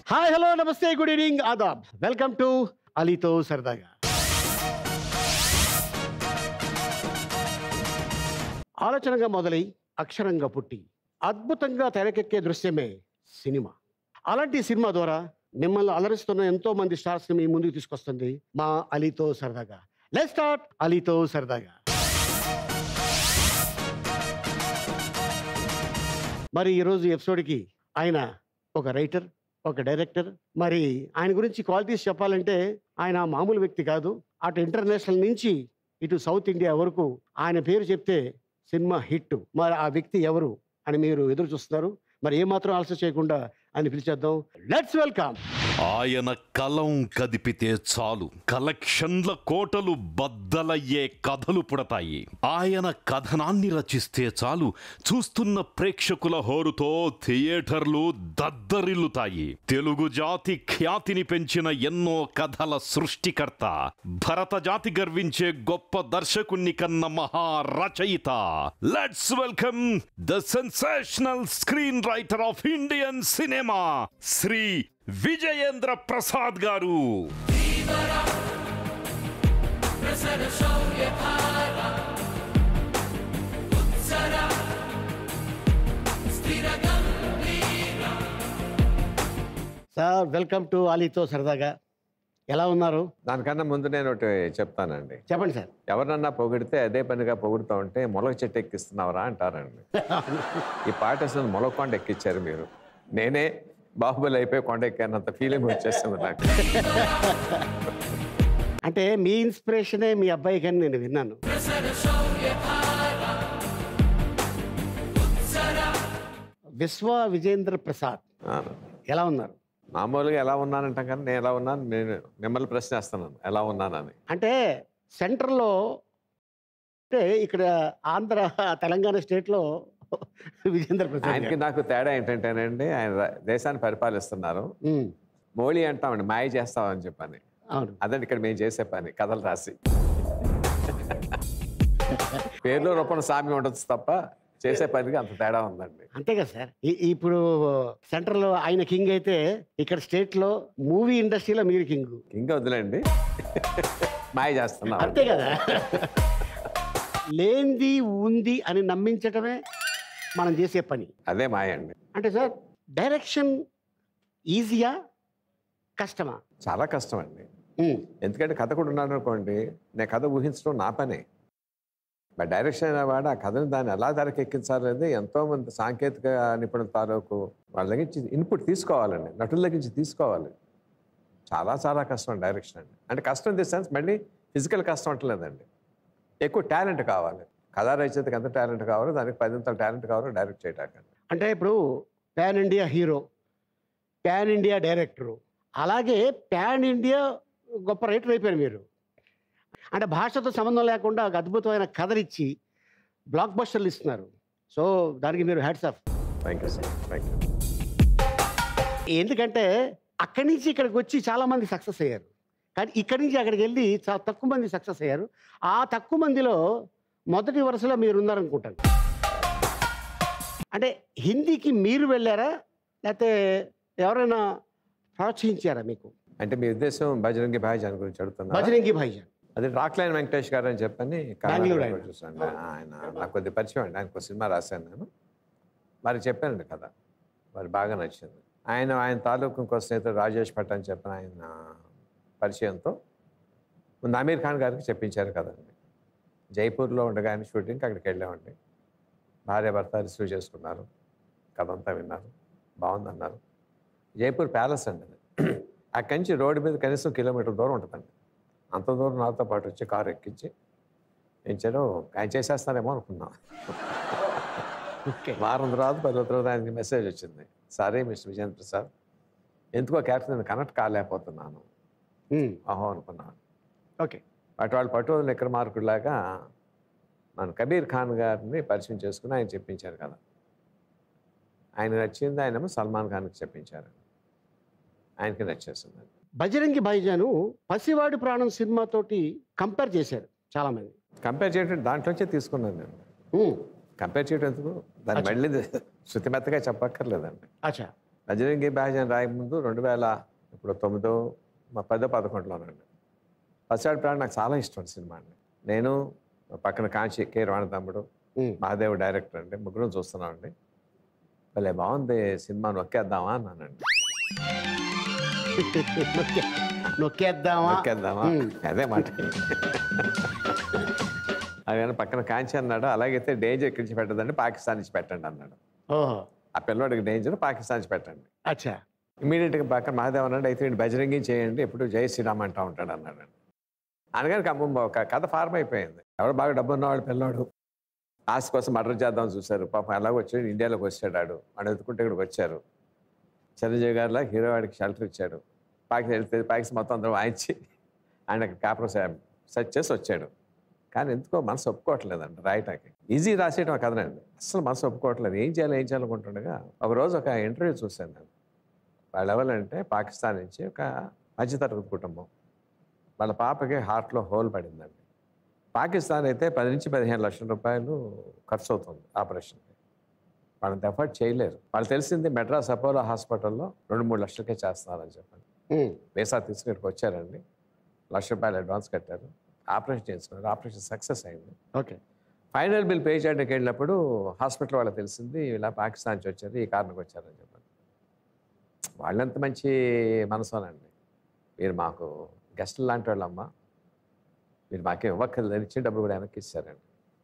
Hi hello నమస్తే good evening ఆదాబ్ welcome to అలీతో సరదాగా ఆలోచనగా మొదలై అక్షరంగా పుట్టి అద్భుతంగా తెరకెక్కే దృశ్యమే సినిమా అలాంటి సినిమా ద్వారా మిమ్మల్ని అలరిస్తున్న ఎంతో మంది స్టార్స్ మీ ముందుకు తీసుకొస్తుంది మా అలీతో సరదాగా లెట్ స్టార్ట్ అలీతో సరదాగా మరి ఈరోజు ఎపిసోడ్కి ఆయన ఒక రైటర్ ఒక డైరెక్టర్ మరి ఆయన గురించి క్వాలిటీస్ చెప్పాలంటే ఆయన మామూలు వ్యక్తి కాదు అటు ఇంటర్నేషనల్ నుంచి ఇటు సౌత్ ఇండియా వరకు ఆయన పేరు చెప్తే సినిమా హిట్ మరి ఆ వ్యక్తి ఎవరు అని మీరు ఎదురు చూస్తున్నారు మరి ఏమాత్రం ఆలస్యం చేయకుండా ఆయన పిలిచేద్దాం లెట్స్ వెల్కమ్ ఆయన కలం కదిపితే చాలు కలెక్షన్ల కోటలు బద్దలయ్యే కథలు పుడతాయి ఆయన కథనాన్ని రచిస్తే చాలు చూస్తున్న ప్రేక్షకుల హోరుతో థియేటర్లు దద్దరిల్లుతాయి తెలుగు జాతి ఖ్యాతిని పెంచిన ఎన్నో కథల సృష్టికర్త భరత జాతి గర్వించే గొప్ప దర్శకుణ్ణి కన్న మహా రచయిత let's welcome the sensational screen writer of Indian cinema Shri Vijayendra Prasad గారు సార్ వెల్కమ్ టు అలీతో సరదాగా ఎలా ఉన్నారు దానికన్నా ముందు నేను ఒకటి చెప్తానండి చెప్పండి సార్ ఎవరన్నా పొగిడితే అదే పనిగా పొగుడుతూ ఉంటే మొలక చెట్టు ఎక్కిస్తున్నావరా అంటారండి ఈ పాట అసలు మొలక కొండ ఎక్కించారు మీరు నేనే బాహుబలి అయిపోయి కొండ ఎక్కానంత ఫీలింగ్ వచ్చేస్తుంది నాకు అంటే మీ ఇన్స్పిరేషనే మీ అబ్బాయికి అని నేను విన్నాను విశ్వ విజేంద్ర ప్రసాద్ ఆ, ఎలా ఉన్నారు మామూలుగా ఎలా ఉన్నానంటాం కానీ నేను ఎలా ఉన్నాను నేను మిమ్మల్ని ప్రశ్నిస్తున్నాను ఎలా ఉన్నానని అంటే సెంటర్లో అంటే ఇక్కడ ఆంధ్ర తెలంగాణ స్టేట్లో విజేంద్ర ప్రసాద్ ఆయనకి గారు. నాకు తేడా ఏంటంటేనండి ఆయన రా- దేశాన్ని పరిపాలిస్తున్నారు ఉమ్, మోళీ అంటామండి మాయ చేస్తామని చెప్పని అవును అదండి ఇక్కడ మేము చేసే పని కథలు రాసి పేర్లు రూపం సామ్యం ఉండొచ్చు తప్ప చేసే పనికి అంత తేడా ఉందండి అంతే కదా సార్ ఈ- ఇప్పుడు సెంటర్లో ఆయన కింగ్ అయితే ఇక్కడ స్టేట్లో మూవీ ఇండస్ట్రీలో మీరు కింగ్ ఇంకా వదిలేండి మాయ చేస్తున్నాం అంతే కదా లేనిది ఉంది అని నమ్మించటమే మనం చేసే పని అదే మాయ అండి అంటే సార్ డైరెక్షన్ ఈజీయా కష్టమా చాలా కష్టం అండి ఉమ్, ఎందుకంటే కథ కూడా ఉన్నాడు అనుకోండి నేను కథ ఊహించడం నా పనే మరి డైరెక్షన్ అనేవాడు ఆ కథను దాన్ని ఎలా తెరకెక్కించాలనేది ఎంతో మంది సాంకేతిక నిపుణుల తాలూకు వాళ్ళ దగ్గర నుంచి ఇన్పుట్ తీసుకోవాలండి నటుల దగ్గర నుంచి తీసుకోవాలి చాలా చాలా కష్టం డైరెక్షన్ అండి అంటే కష్టం దిస్ సెన్స్ మళ్ళీ ఫిజికల్ కష్టం అంటలేదండి ఎక్కువ టాలెంట్ కావాలి కథా రచయితకి ఎంత టాలెంట్ కావాలో దానికి పదింతల టాలెంట్ కావాలో డైరెక్ట్ చేయడానికి అంటే ఇప్పుడు pan India hero pan India director అలాగే పాన్ ఇండియా గొప్ప రైటర్ అయిపోయారు మీరు అంటే భాషతో సంబంధం లేకుండా ఒక అద్భుతమైన కథనిచ్చి బ్లాక్ బస్టర్లు ఇస్తున్నారు సో దానికి మీరు hats off thank you sir thank you ఎందుకంటే అక్కడి నుంచి ఇక్కడికి వచ్చి చాలామంది సక్సెస్ అయ్యారు కానీ ఇక్కడి నుంచి అక్కడికి వెళ్ళి చాలా తక్కువ మంది సక్సెస్ అయ్యారు ఆ తక్కువ మందిలో మొదటి వరుసలో మీరు ఉన్నారనుకుంటాను అంటే హిందీకి మీరు వెళ్ళారా లేకపోతే ఎవరైనా ప్రోత్సహించారా మీకు అంటే మీ ఉద్దేశం బజరంగి భాయిజాన్ గురించి అడుగుతున్నారు బజరంగి భాయిజాన్ అది రాక్లైన్ వెంకటేష్ గారు అని చెప్పని బెంగళూరు కర్ణాటకలో ఆయన. చూసాను ఆయన నాకు కొద్ది పరిచయం అండి ఆయనకు సినిమా రాశాను నేను వారికి చెప్పానండి కదా వారికి బాగా నచ్చింది ఆయన ఆయన తాలూకు ఇంకో స్నేహితుడు రాజేష్ భట్ అని చెప్పిన ఆయన పరిచయంతో ముందు అమీర్ ఖాన్ గారికి చెప్పించారు కదండి జైపూర్లో ఉండగా ఆయన షూటింగ్కి అక్కడికి వెళ్ళామండి భార్య భర్త రిసీవ్ చేసుకున్నారు కథ అంతా విన్నారు బాగుందన్నారు జైపూర్ ప్యాలెస్ అండి అది అక్కడి నుంచి రోడ్డు మీద కనీసం కిలోమీటర్ దూరం ఉంటుందండి అంత దూరం నాతో పాటు వచ్చి కారు ఎక్కించి ఎంచారు ఆయన చేసేస్తారేమో అనుకున్నా ఓకే వారం తర్వాత పది రోజుల తర్వాత ఆయనకి మెసేజ్ వచ్చింది సరే మిస్టర్ విజేంద్ర ప్రసాద్ ఎందుకో క్యారెక్టర్ నేను కనెక్ట్ కాలేకపోతున్నాను అహో అనుకున్నాను ఓకే అటు వాళ్ళు పట్టు లెక్కర మార్కుడిలాగా మన కబీర్ ఖాన్ గారిని పరిచయం చేసుకుని ఆయన చెప్పించారు కదా ఆయన నచ్చింది ఆయనేమో సల్మాన్ ఖాన్కి చెప్పించారు ఆయనకి నచ్చేసింది బజరంగి భాయిజాను పసివాడి ప్రాణం సినిమాతోటి కంపేర్ చేశారు చాలామంది కంపేర్ చేయడం దాంట్లోంచే తీసుకున్నాను నేను ఉమ్, కంపేర్ చేయడం ఎందుకు దాన్ని అచ్చా. మళ్ళీ శృతిమెత్తగా చెప్పక్కర్లేదండి అచ్చా బజరంగి బ్యాజన్ రాయకముందు రెండు వేల ఇప్పుడు తొమ్మిదో మా పదో పదకొండులోనండి పసివాడి ప్రాణం నాకు చాలా ఇష్టం సినిమా అండి నేను మా పక్కన కాంచి కే రవాణ తమ్ముడు ఉమ్. మహాదేవ్ డైరెక్టర్ అండి ముగ్గురం చూస్తున్నామండి భలే బాగుంది సినిమా నొక్కేద్దామా అన్నానండి నొక్కే- నొక్కేద్దామా నొక్కేద్దామా ఉమ్. అదే మాట ఆయన పక్కన కాంచి అన్నాడు అలాగైతే డేంజర్ ఇక్కడి నుంచి పెట్టదండి పాకిస్తాన్ నుంచి పెట్టండి అన్నాడు ఓహో ఆ పిల్లవాడికి డేంజర్ పాకిస్తాన్ నుంచి పెట్టండి అచ్చా ఇమీడియట్గా పక్కన మహాదేవ్ అన్నాడు అయితే వీడు బజరంగి చేయండి ఎప్పుడు జై శ్రీరామ్ అంటూ ఉంటాడు అన్నాడు అనగానే కమ్మ ఒక కథ ఫార్మ్ అయిపోయింది ఎవరు బాగా డబ్బు ఉన్నవాడు పిల్లవాడు ఆస్తి కోసం మర్డర్ చేద్దాం చూశారు పాపం ఎలాగ వచ్చాడు ఇండియాలోకి వచ్చాడు ఆడు అని ఎత్తుకుంటే ఇక్కడికి వచ్చారు చిరంజీవి గారిలా హీరో వాడికి షెల్టర్ ఇచ్చాడు పాకి వెళ్తే పాకిస్తాన్ మొత్తం అందరూ వాయించి ఆయన అక్కడ కాపురం సెట్ చేసి వచ్చాడు కానీ ఎందుకో మనసు ఒప్పుకోవట్లేదండి రాయటానికి ఈజీ రాసేయడం ఆ కథనండి అసలు మనసు ఒప్పుకోవట్లేదు ఏం చేయాలి ఏం చేయాలనుకుంటుండగా ఒక రోజు ఒక ఇంటర్వ్యూ చూశాను నేను వాళ్ళు ఎవరంటే పాకిస్తాన్ నుంచి ఒక మధ్యతరగతి కుటుంబం వాళ్ళ పాపకి హార్ట్లో హోల్ పడిందండి పాకిస్తాన్ అయితే పది నుంచి పదిహేను లక్షల రూపాయలు ఖర్చు అవుతుంది ఆపరేషన్కి వాళ్ళంత ఎఫర్ట్ చేయలేరు వాళ్ళు తెలిసింది మెడ్రాస్ అపోలో హాస్పిటల్లో రెండు మూడు లక్షలకే చేస్తున్నారని చెప్పండి ఉమ్. వీసా తీసుకుని ఇక్కడికి వచ్చారండి లక్ష రూపాయలు అడ్వాన్స్ కట్టారు ఆపరేషన్ చేసుకున్నారు ఆపరేషన్ సక్సెస్ అయింది ఓకే ఫైనల్ బిల్ పే చేయడానికి వెళ్ళినప్పుడు హాస్పిటల్ వాళ్ళకి తెలిసింది ఇలా పాకిస్తాన్ నుంచి వచ్చారు ఈ కారణంకి వచ్చారని చెప్పండి వాళ్ళెంత మంచి మనసోనండి మీరు మాకు గెస్టులు లాంటి వాళ్ళమ్మా మీరు మాకేం ఇవ్వక్కర్లేదు ఇచ్చిన డబ్బులు కూడా వెనక్కి ఇచ్చారండి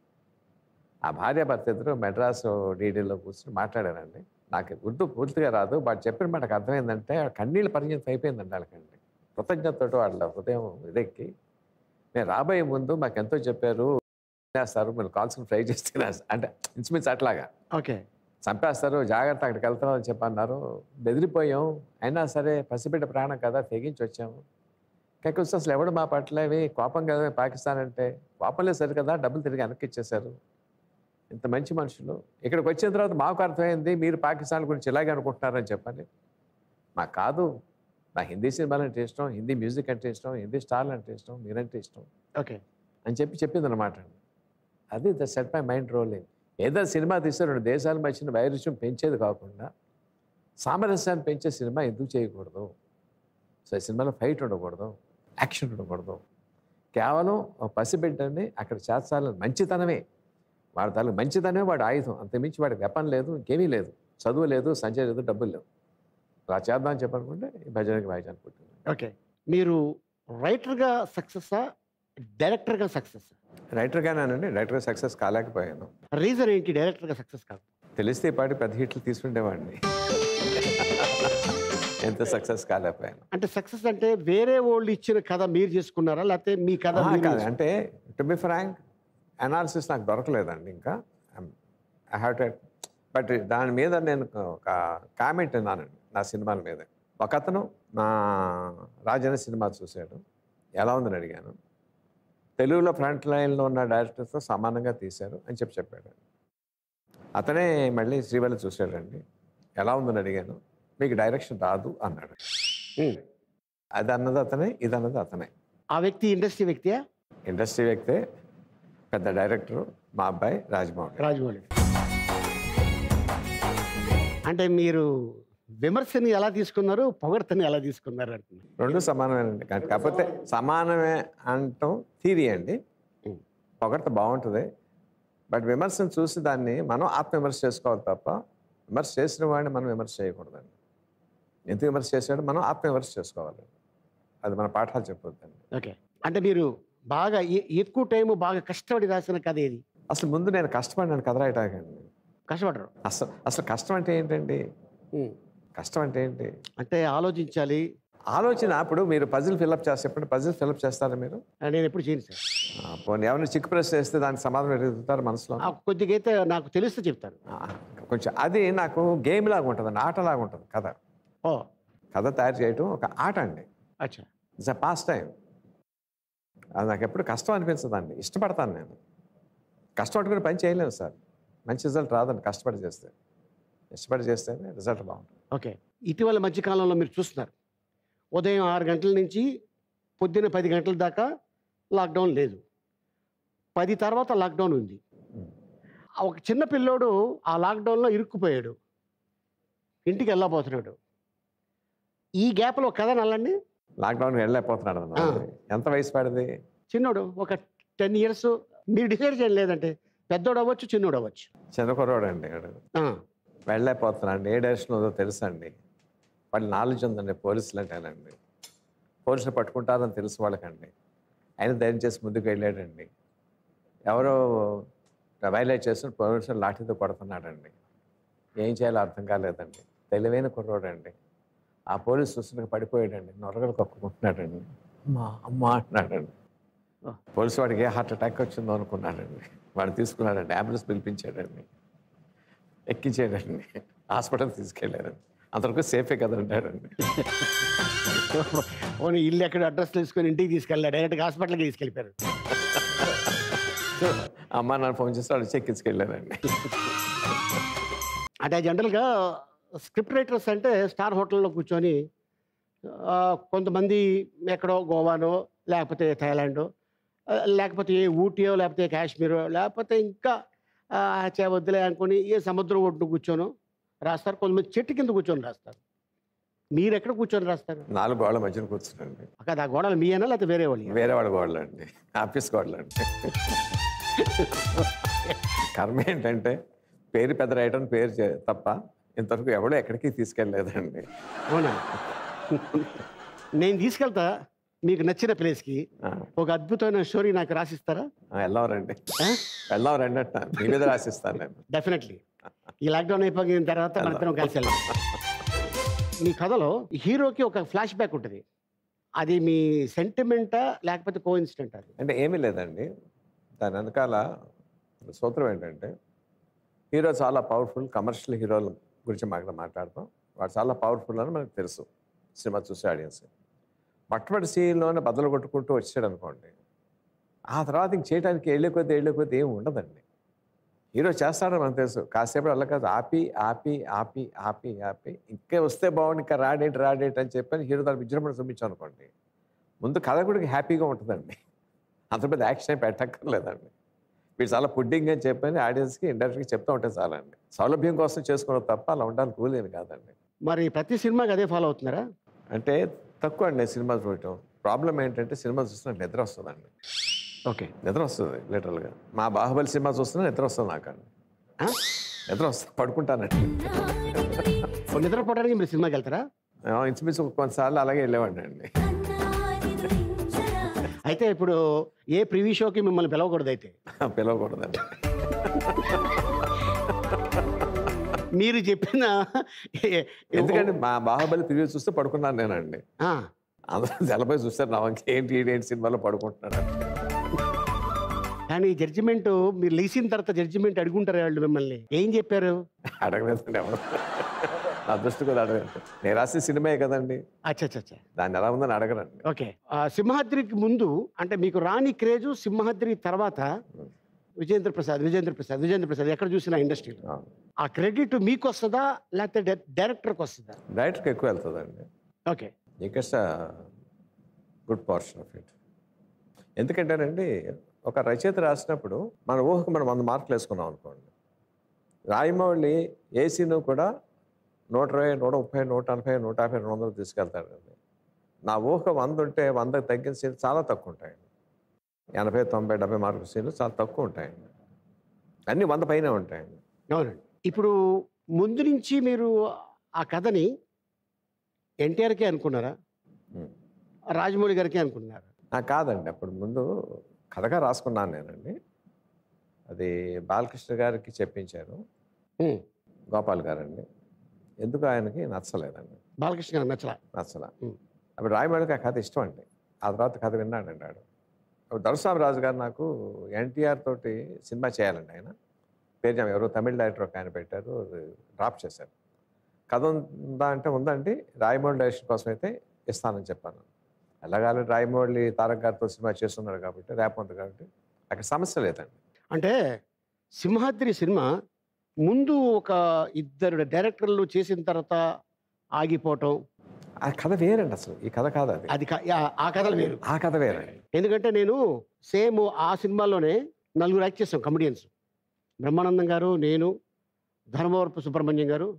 ఆ భార్య భర్త ఇద్దరు మెడ్రాస్ డీడీలో కూర్చొని మాట్లాడారండి నాకు ఉర్దూ పూర్తిగా రాదు బట్ చెప్పిన మనకు అర్థమైందంటే కన్నీళ్ళ పరిచయం అయిపోయిందండి వాళ్ళకండి కృతజ్ఞతతో వాళ్ళ హృదయం ఇదెక్కి నేను రాబోయే ముందు మాకు ఎంతో చెప్పారు చేస్తారు మీరు కాల్స్ని ఫ్రై చేస్తే అంటే ఇంచుమించు అట్లాగా ఓకే చంపేస్తారు జాగ్రత్త అక్కడికి వెళ్తాం అని చెప్పన్నారు బెదిరిపోయాం అయినా సరే పసిబిడ్డ ప్రాణం కదా తెగించి వచ్చాము కాకపోతే అసలు ఎవడు మా పట్ల ఇవి కోపం కదా పాకిస్తాన్ అంటే కోపం లేదు సరి కదా డబ్బులు తిరిగి వెనక్కి ఇచ్చేశారు ఇంత మంచి మనుషులు ఇక్కడికి వచ్చిన తర్వాత మాకు అర్థమైంది మీరు పాకిస్తాన్ గురించి ఇలాగే అనుకుంటున్నారని చెప్పండి మాకు కాదు నా హిందీ సినిమాలు అంటే ఇష్టం హిందీ మ్యూజిక్ అంటే ఇష్టం హిందీ స్టార్లు అంటే ఇష్టం మీరంటే ఇష్టం ఓకే అని చెప్పి చెప్పింది అనమాట అది the set my mind rolling ఏదో సినిమా తీస్తే రెండు దేశాల మధ్యన వైరుధ్యం పెంచేది కాకుండా సామరస్యాన్ని పెంచే సినిమా ఎందుకు చేయకూడదు సో ఈ సినిమాలో ఫైట్ ఉండకూడదు యాక్షన్ ఉండకూడదు కేవలం ఒక పసిబిడ్డని అక్కడ చేర్చాలని మంచితనమే వాడి తాలూకు మంచితనమే వాడి ఆయుధం అంతమించి వాడికి వెపన్ లేదు ఇంకేమీ లేదు చదువు లేదు సంచయం లేదు డబ్బులు లేవు అలా చేద్దామని చెప్పనుకుంటే ఈ భజనకి వాయిస్ అనుకుంటున్నాను ఓకే మీరు రైటర్గా సక్సెస్సా డైరెక్టర్గా సక్సెస్ రైటర్గానండి రైటర్గా సక్సెస్ కాలేకపోయాను రీజన్ ఏంటి డైరెక్టర్గా సక్సెస్ కాదు తెలిస్తే ఈ పాటి పెద్ద హిట్లు తీసుకుండేవాడిని ఎంత సక్సెస్ కాలేకపోయాను అంటే సక్సెస్ అంటే వేరే వాళ్ళు ఇచ్చిన కథ మీరు చేసుకున్నారా లేకపోతే మీ కథ ఆ, మీరు కాదు చేసుకున్నారా? అంటే టు బి ఫ్రాంక్ అనాలిసిస్ నాకు దొరకలేదండి ఇంకా ఐ హ్యావ్ టు బట్ దాని మీద నేను ఒక కామెంట్ విన్నానండి నా సినిమాల మీద ఒక అతను నా రాజన్న సినిమా చూశాడు ఎలా ఉందని అడిగాను తెలుగులో ఫ్రంట్ లైన్లో ఉన్న డైరెక్టర్తో సమానంగా తీశారు అని చెప్పి చెప్పాడు అతనే మళ్ళీ శ్రీవల్లి చూశాడండి ఎలా ఉందని అడిగాను మీకు డైరెక్షన్ రాదు అన్నాడు ఉమ్. అది అన్నది అతనే ఇది అన్నది అతనే ఆ వ్యక్తి ఇండస్ట్రీ వ్యక్తియా ఇండస్ట్రీ వ్యక్తే పెద్ద డైరెక్టర్ మా అబ్బాయి రాజమౌళి రాజమౌళి అంటే మీరు విమర్శని ఎలా తీసుకున్నారు పొగడ్తని ఎలా తీసుకున్నారు అంటున్నారు రెండు సమానమేనండి కానీ కాకపోతే సమానమే అంటాం థీరీ అండి ఉం. పొగడ్త బాగుంటుంది బట్ విమర్శను చూసి దాన్ని మనం ఆత్మవిమర్శ చేసుకోవాలి తప్ప విమర్శ చేసిన వాడిని మనం విమర్శ చేయకూడదండి ఎందుకు విమర్శ చేసాడో మనం ఆత్మవిమర్శ చేసుకోవాలి అది మన పాఠాలు చెప్పొద్దండి ఓకే అంటే మీరు బాగా ఎ- ఎక్కువ టైం బాగా కష్టపడి రాసిన కథ ఏది అసలు ముందు నేను కష్టపడినాను కథ రాయటాకండి కష్టపడరు అసలు అసలు కష్టం అంటే ఏంటండి ఉమ్. కష్టం అంటే ఏంటి అంటే ఆలోచించాలి ఆలోచన అప్పుడు మీరు పజిల్ ఫిల్అప్ చేసేప్పుడు పజిల్ ఫిల్అప్ చేస్తారా మీరు ఆ, నేను ఎప్పుడు చేయను సార్ ఆ, పోనీ ఎవరిని చిక్కు ప్రశ్న వేస్తే దానికి సమాధానం ఎదుగుతారు మనసులో ఆ, కొద్దిగా అయితే నాకు తెలిస్తే చెప్తాను ఆ, కొంచెం అది నాకు గేమ్ లాగా ఉంటుంది ఆటలాగా ఉంటుంది కథ ఓ కథ తయారు చేయటం ఒక ఆట అండి అచ్చా ఇట్స్ అ పాస్ టైం అది నాకు ఎప్పుడు కష్టం అనిపించదండి ఇష్టపడతాను నేను కష్టపడుకుని పని చేయలేను సార్ మంచి రిజల్ట్ రాదండి కష్టపడి చేస్తే ఇష్టపడి చేస్తేనే రిజల్ట్ బాగుంటుంది ఓకే ఇటీవల మధ్యకాలంలో మీరు చూస్తున్నారు ఉదయం ఆరు గంటల నుంచి పొద్దున్న పది గంటల దాకా లాక్డౌన్ లేదు పది తర్వాత లాక్డౌన్ ఉంది ఉం. ఆ ఒక చిన్న పిల్లోడు ఆ లాక్డౌన్లో ఇరుక్కుపోయాడు ఇంటికి వెళ్ళబోతున్నాడు ఈ గ్యాప్లో కథ నల్లండి లాక్డౌన్ వెళ్ళలేకపోతున్నాడు అన్నమాట ఎంత వయసు పడింది చిన్నోడు ఒక టెన్ ఇయర్స్ మీరు డిసైడ్ చేయండి లేదంటే పెద్దోడు అవ్వచ్చు చిన్నోడు అవ్వచ్చు చిన్న కుర్రోడు అండి వాడు. ఆ, వెళ్ళలేకపోతున్నాడు ఏ డైరెక్షన్ ఉందో తెలుసండి వాళ్ళ నాలెడ్జ్ ఉందండి పోలీసులు అంటేనండి పోలీసులు పట్టుకుంటారని తెలుసు వాళ్ళకండి ఆయన ధైర్యం చేసి ముందుకు వెళ్ళాడండి ఎవరో వైలేట్ చేసి పోలీసులు లాఠీతో కొడుతున్నాడండి ఏం చేయాలో అర్థం కాలేదండి తెలివైన కుర్రోడండి ఆ పోలీసు చూస్తుండగా పడిపోయాడండి నొరగలు కక్కుకుంటున్నాడండి అమ్మా అమ్మా అంటున్నాడండి పోలీసు వాడికి ఏ హార్ట్ అటాక్ వచ్చిందో అనుకున్నాడండి వాడు తీసుకున్నాడండి అంబులెన్స్ పిలిపించాడండి ఎక్కించాడండి హాస్పిటల్ తీసుకెళ్ళారండి అంతవరకు సేఫే కదా అంటాడండి పోనీ ఇల్లు ఎక్కడ అడ్రస్ తెలుసుకొని ఇంటికి తీసుకెళ్ళాడు డైరెక్ట్గా హాస్పిటల్కి తీసుకెళ్ళిపోయారు అమ్మ నాన్న ఫోన్ చేసి వాడు చెక్కించుకెళ్ళారండి అంటే జనరల్గా స్క్రిప్ట్ రైటర్స్ అంటే స్టార్ హోటల్లో కూర్చొని ఆ, కొంతమంది ఎక్కడో గోవానో లేకపోతే థాయిలాండో ఆ, లేకపోతే ఏ ఊటీయో లేకపోతే కాశ్మీరో లేకపోతే ఇంకా ఆ, చే వద్దులే అనుకొని ఏ సముద్రం ఒడ్డు కూర్చొని రాస్తారు కొంతమంది చెట్టు కింద కూర్చొని రాస్తారు మీరు ఎక్కడ కూర్చొని రాస్తారు నాలుగు గోడల మధ్యన కూర్చున్నాండి అక్కడ ఆ గోడలు మీయేనా లేకపోతే వేరే వాళ్ళు వేరే వాడి గోడలు అండి ఆఫీస్ గోడలు అండి కర్మ ఏంటంటే పేరు పెద్ద రైటర్ పేరు చే- తప్ప ఇంతవరకు ఎవడో ఎక్కడికి తీసుకెళ్ళలేదండి అవునా నేను తీసుకెళ్తా మీకు నచ్చిన ప్లేస్కి ఆ, ఒక అద్భుతమైన స్టోరీ నాకు రాసిస్తారా ఆ, వెళ్దాం రండి వెళ్దాం రండి అంట మీ మీద రాసిస్తాను నేను డెఫినెట్లీ ఈ లాక్డౌన్ అయిపోయిన తర్వాత మన ఇద్దరం కలిసి వెళ్దాం మీ కథలో హీరోకి ఒక ఫ్లాష్ బ్యాక్ ఉంటుంది అది మీ సెంటిమెంటా లేకపోతే కో ఇన్సిడెంట్ అది అంటే ఏమీ లేదండి దాని వెనకాల సూత్రం ఏంటంటే హీరో చాలా పవర్ఫుల్ కమర్షియల్ హీరోల గురించి మాకు మాట్లాడతాం వాడు చాలా పవర్ఫుల్ అని మనకు తెలుసు సినిమా చూసే ఆడియన్స్ మొట్టమొదటి సీన్లోనే బద్దలు కొట్టుకుంటూ వచ్చాడు అనుకోండి ఆ తర్వాత ఇంక చేయడానికి వెళ్ళే కొద్దీ వెళ్ళే కొద్దీ ఏమి ఉండదండి హీరో చేస్తాడని మనకు తెలుసు కాసేపు అలా కాదు ఆపి ఆపి ఆపి ఆపి ఆపి ఇంకే వస్తే బాగుంది ఇంకా రాడేటి రాడేటి అని చెప్పని హీరో దాని విజృంభణ చూపించాం అనుకోండి ముందు కథ కూడా హ్యాపీగా ఉంటుందండి అంత పెద్ద యాక్షన్ ఏం పెట్టక్కర్లేదండి వీడు చాలా పుడ్డింగ్ అని చెప్పని ఆడియన్స్కి ఇండస్ట్రీకి చెప్తూ ఉంటే చాలండి సౌలభ్యం కోసం చేసుకున్నది తప్ప అలా ఉండాలి కూలేమి కాదండి మరి ప్రతి సినిమాకి అదే ఫాలో అవుతున్నారా అంటే తక్కువ అండి సినిమా చూడటం ప్రాబ్లం ఏంటంటే సినిమా చూస్తున్నా నిద్ర వస్తుందండి ఓకే నిద్ర వస్తుంది లిటరల్గా మా బాహుబలి సినిమా చూస్తున్నా నిద్ర వస్తుంది నాకండి నిద్ర వస్తుంది పడుకుంటానండి నిద్రపోవడానికి మీరు సినిమాకి వెళ్తారా ఆ, ఇంచుమించు కొన్నిసార్లు అలాగే వెళ్ళేవాడిని అండి అయితే ఇప్పుడు ఏ ప్రివ్యూ షోకి మిమ్మల్ని పిలవకూడదు అయితే పిలవకూడదండి మీరు చెప్పిన ఎందుకంటే మా బాహుబలి ప్రివ్యూ చూస్తే పడుకున్నాను నేనండి ఆ, అందరూ జలపై చూస్తారు నా వంక ఏంటి ఈడు ఏంటి సినిమాలో పడుకుంటున్నాడు కానీ జడ్జిమెంట్ మీరు లేచిన తర్వాత జడ్జిమెంట్ అడుగుంటారు వాళ్ళు మిమ్మల్ని ఏం చెప్పారు అడగలేదండి ఎవరు నా దృష్టి కూడా అడగలేదు నేను రాసిన సినిమాయే కదండి అచ్చా అచ్చా అచ్చా దాన్ని ఎలా ఉందని అడగరండి ఓకే ఆ, సింహాద్రికి ముందు అంటే మీకు రాని క్రేజు సింహాద్రి తర్వాత విజేంద్ర ప్రసాద్ విజేంద్ర ప్రసాద్ విజేంద్ర ప్రసాద్ ఎక్కడ చూసినా ఇండస్ట్రీలో ఆ. ఆ క్రెడిట్ మీకు వస్తుందా లేకపోతే డై- డైరెక్టర్కి వస్తుందా డైరెక్ట్కి ఎక్కువ వెళ్తుందండి okay it's good portion of it ఎందుకంటేనండి ఒక రచయిత రాసినప్పుడు మన ఊహకు మనం వంద మార్కులు వేసుకున్నాం అనుకోండి రాయమౌళి ఏ సీను కూడా నూట ఇరవై నూట ముప్పై నూట నలభై నూట యాభై రెండు వందలు తీసుకెళ్తాడండి నా ఊహ వంద ఉంటే వందకు తగ్గిన సీన్లు చాలా తక్కువ ఉంటాయండి ఎనభై తొంభై డెబ్బై మార్కుల సీన్లు చాలా తక్కువ ఉంటాయండి అన్నీ వంద పైనే ఉంటాయండి అవునండి ఇప్పుడు ముందు నుంచి మీరు ఆ కథని ఎన్టీఆర్కే అనుకున్నారా ఉం. రాజమౌళి గారికి అనుకున్నారా నాకు కాదండి అప్పుడు ముందు కథగా రాసుకున్నాను నేనండి అది బాలకృష్ణ గారికి చెప్పించాను ఉం. గోపాల్ గారండి ఎందుకు ఆయనకి నచ్చలేదండి బాలకృష్ణ గారు నచ్చలా నచ్చల ఉం. అప్పుడు రాయమౌళికి ఆ కథ ఇష్టం అండి ఆ తర్వాత కథ విన్నాడండి ఆడు అప్పుడు దొరస్వామి రాజు గారు నాకు ఎన్టీఆర్ తోటి సినిమా చేయాలండి ఆయన పేరు చెప్ప- ఎవరో తమిళ డైరెక్టర్ ఒక ఆయన పెట్టారు డ్రాప్ చేశారు కథ ఉందా అంటే ఉందండి రాయమౌళి డైరెక్షన్ కోసం అయితే ఇస్తానని చెప్పాను ఎలాగాలి రాయమౌళి తారక్ గారితో సినిమా చేస్తున్నారు కాబట్టి రేపొంది కాబట్టి అక్కడ సమస్య లేదండి అంటే సింహాద్రి సినిమా ముందు ఒక ఇద్దరు డైరెక్టర్లు చేసిన తర్వాత ఆగిపోవటం ఆ కథ వేరండి అసలు ఈ కథ కాదు అది అది కా- ఆ- ఆ కథలు వేరు ఆ కథ వేరండి ఎందుకంటే నేను సేమ్ ఆ సినిమాలోనే నలుగురు యాక్ట్ చేస్తాం కమెడియన్స్ బ్రహ్మానందం గారు నేను ధర్మవరపు సుబ్రహ్మణ్యం గారు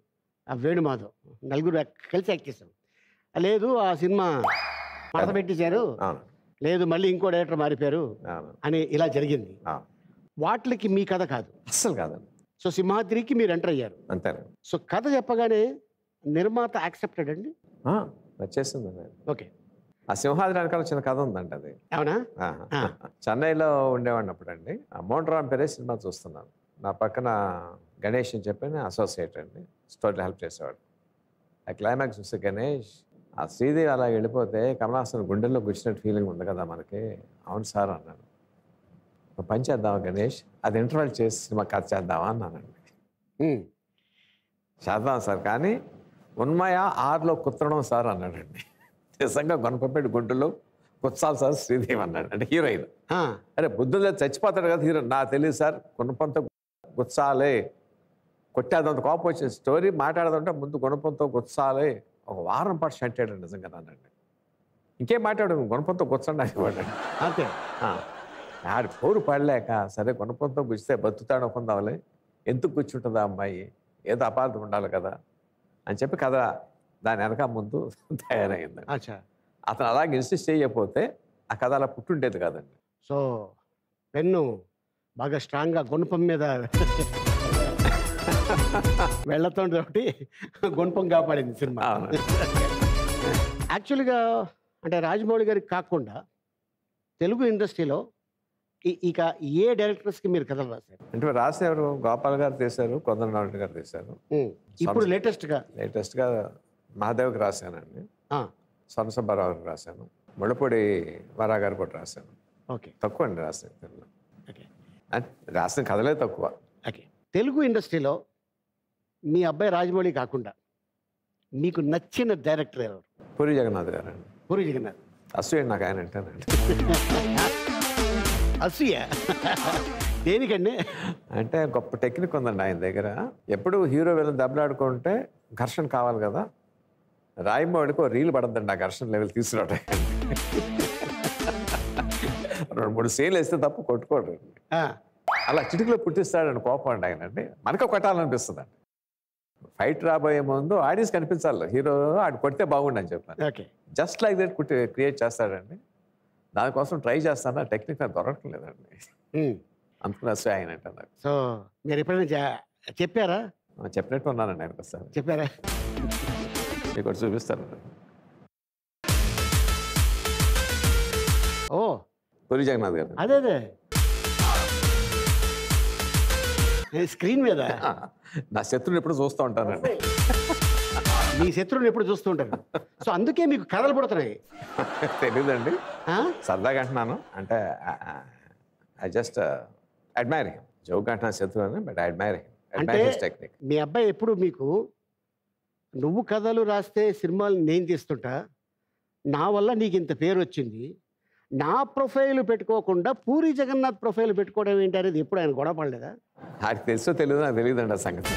ఆ వేణుమాధవ్ నలుగురు యాక్- కలిసి యాక్ట్ చేశాం లేదు ఆ సినిమా మడత పెట్టేశారు అవును లేదు మళ్ళీ ఇంకో డైరెక్టర్ మారిపోయారు అవును అని ఇలా జరిగింది అవును వాటికి మీ కథ కాదు అస్సలు కాదండి సో సింహాద్రికి మీరు ఎంటర్ అయ్యారు అంతేనండి సో కథ చెప్పగానే నిర్మాత యాక్సెప్టెడ్ అండి ఆ, వచ్చేసిందండి ఓకే ఆ సింహాద్రి వెనకాల చిన్న కథ ఉందండి అది అవునా ఆహా. ఆ. చెన్నైలో ఉండేవాడిని అప్పుడండి ఆ మోహన్ పేరే సినిమా చూస్తున్నాను నా పక్కన గణేష్ అని చెప్పి అసోసియేట్ అండి స్టోరీలో హెల్ప్ చేసేవాడు ఆ క్లైమాక్స్ చూస్తే గణేష్ ఆ శ్రీదేవి అలా వెళ్ళిపోతే కమలాసన్ గుండెల్లో గుచ్చినట్టు ఫీలింగ్ ఉంది కదా మనకి అవును సార్ అన్నాను "ఒక పని చేద్దామా గణేష్ అది ఇంటర్వెల్ చేసి సినిమా కథ చేద్దామా అన్నానండి ఉమ్. చేద్దాం సార్ కానీ ఉన్మయ ఆరులో కుత్తడం సార్ అన్నాడండి నిజంగా గొనపపేట గుంటలో కుచ్చాలి సార్ శ్రీదేవి అన్నాడు అంటే హీరోయిన్ ఆ, అరే బుద్ధులు చచ్చిపోతాడు కదా హీరో నా తెలియదు సార్ గుణపంతో గుచ్చాలి కొట్టేదంత కోపం వచ్చిన స్టోరీ మాట్లాడదంటే ముందు గుణపంతో గుచ్చాలి ఒక వారం పాటు షంటాడు నిజంగా అన్నాడు ఇంకేం మాట్లాడు గుణపంతో గుచ్చండి అనేవాడు అంతే ఆడి పోరు పడలేక సరే గుణపంతో గుచ్చితే బతుకుతాడు ఒప్పందాంలే ఎందుకు కూర్చుంటుందా అమ్మాయి ఏదో అపార్థం ఉండాలి కదా అని చెప్పి కథ దాని వెనక ముందు తయారైంది అచ్చా అతను అలాగే ఇన్సిస్ట్ చేయకపోతే ఆ కథ అలా పుట్టుండేది కాదండి సో పెన్ను బాగా స్ట్రాంగ్గా గుణపం మీద వెళ్ళతో ఒకటి గుణపం కాపాడింది సినిమా అవును. యాక్చువల్గా అంటే రాజమౌళి గారికి కాకుండా తెలుగు ఇండస్ట్రీలో ఈ- ఇక ఏ డైరెక్టర్స్కి మీరు కథలు రాశారు అంటే రాసేవారు గోపాల్ గారు తీశారు కొందరనాథ్ గారు తీశారు ఉమ్. ఇప్పుడు లేటెస్ట్గా లేటెస్ట్గా మహాదేవ్కి రాశానండి సొనసంబారావుకి రాశాను ముళ్ళపూడి వరా గారు కూడా రాశాను ఓకే తక్కువ అండి రాశాను తెలుగులో. ఓకే అంటే రాసిన కథలే తక్కువ ఓకే తెలుగు ఇండస్ట్రీలో మీ అబ్బాయి రాజమౌళి కాకుండా మీకు నచ్చిన డైరెక్టర్ ఎవరు పూరి జగన్నాథ్ గారు అండి పూరి జగన్నాథ్ అసూయ నాకు ఆయన అంటేనండి అసూయ దేనికండి అంటే గొప్ప టెక్నిక్ ఉందండి ఆయన దగ్గర ఎప్పుడు హీరో వెళ్ళి దెబ్బలాడుకుంటే ఘర్షణ కావాలి కదా రాయమోడికి ఓ రీల్ పడద్దండి ఆ ఘర్షణ లెవెల్ తీసుకురావడం రెండు మూడు సీన్లు వేస్తే తప్పు కొట్టుకోడు ఆ, అలా చిటికలో పుట్టిస్తాడని కోపం అండి ఆయన అండి మనకు కొట్టాలనిపిస్తుంది అండి ఫైట్ రాబోయే ముందు ఆడియన్స్ కనిపించాలి హీరో ఆడు కొడితే బాగుండు అని చెప్పాను ఓకే జస్ట్ లైక్ దట్ కుట్టి క్రియేట్ చేస్తాడండి దానికోసం ట్రై చేస్తాను ఆ టెక్నిక్ నాకు దొరకట్లేదండి ఉమ్. అందుకుని అసలు ఆయన అంటే నాకు సో మీరు ఎప్పుడైనా చె- చెప్పారా ఆ, చెప్పినట్టు ఉన్నానండి ఆయనకు ఒకసారి చెప్పారా మీకు ఒకటి చూపిస్తాను ఓ పూరి జగన్నాథ్ గారు అదే అదే స్క్రీన్ మీద ఆ, నా శత్రువుని ఎప్పుడు చూస్తూ ఉంటానండి మీ శత్రువుని ఎప్పుడు చూస్తూ ఉంటారు సో అందుకే మీకు కథలు పుడుతున్నాయి తెలీదండి ఆ? సరదాగా అంటున్నాను అంటే I just admire him joke అంటున్నా శత్రువు అని బట్ అడ్మైర్ హిమ్ అడ్మైర్ అంటే- హిస్ టెక్నిక్ మీ అబ్బాయి ఎప్పుడు మీకు నువ్వు కథలు రాస్తే సినిమాలు నేను తీస్తుంటా నా వల్ల నీకు ఇంత పేరు వచ్చింది నా ప్రొఫైల్ పెట్టుకోకుండా పూరి జగన్నాథ్ ప్రొఫైల్ పెట్టుకోవడం ఏంటి అనేది ఎప్పుడు ఆయన గొడవ పడలేదా నాకు తెలుసో తెలియదు నాకు తెలియదండి ఆ సంగతి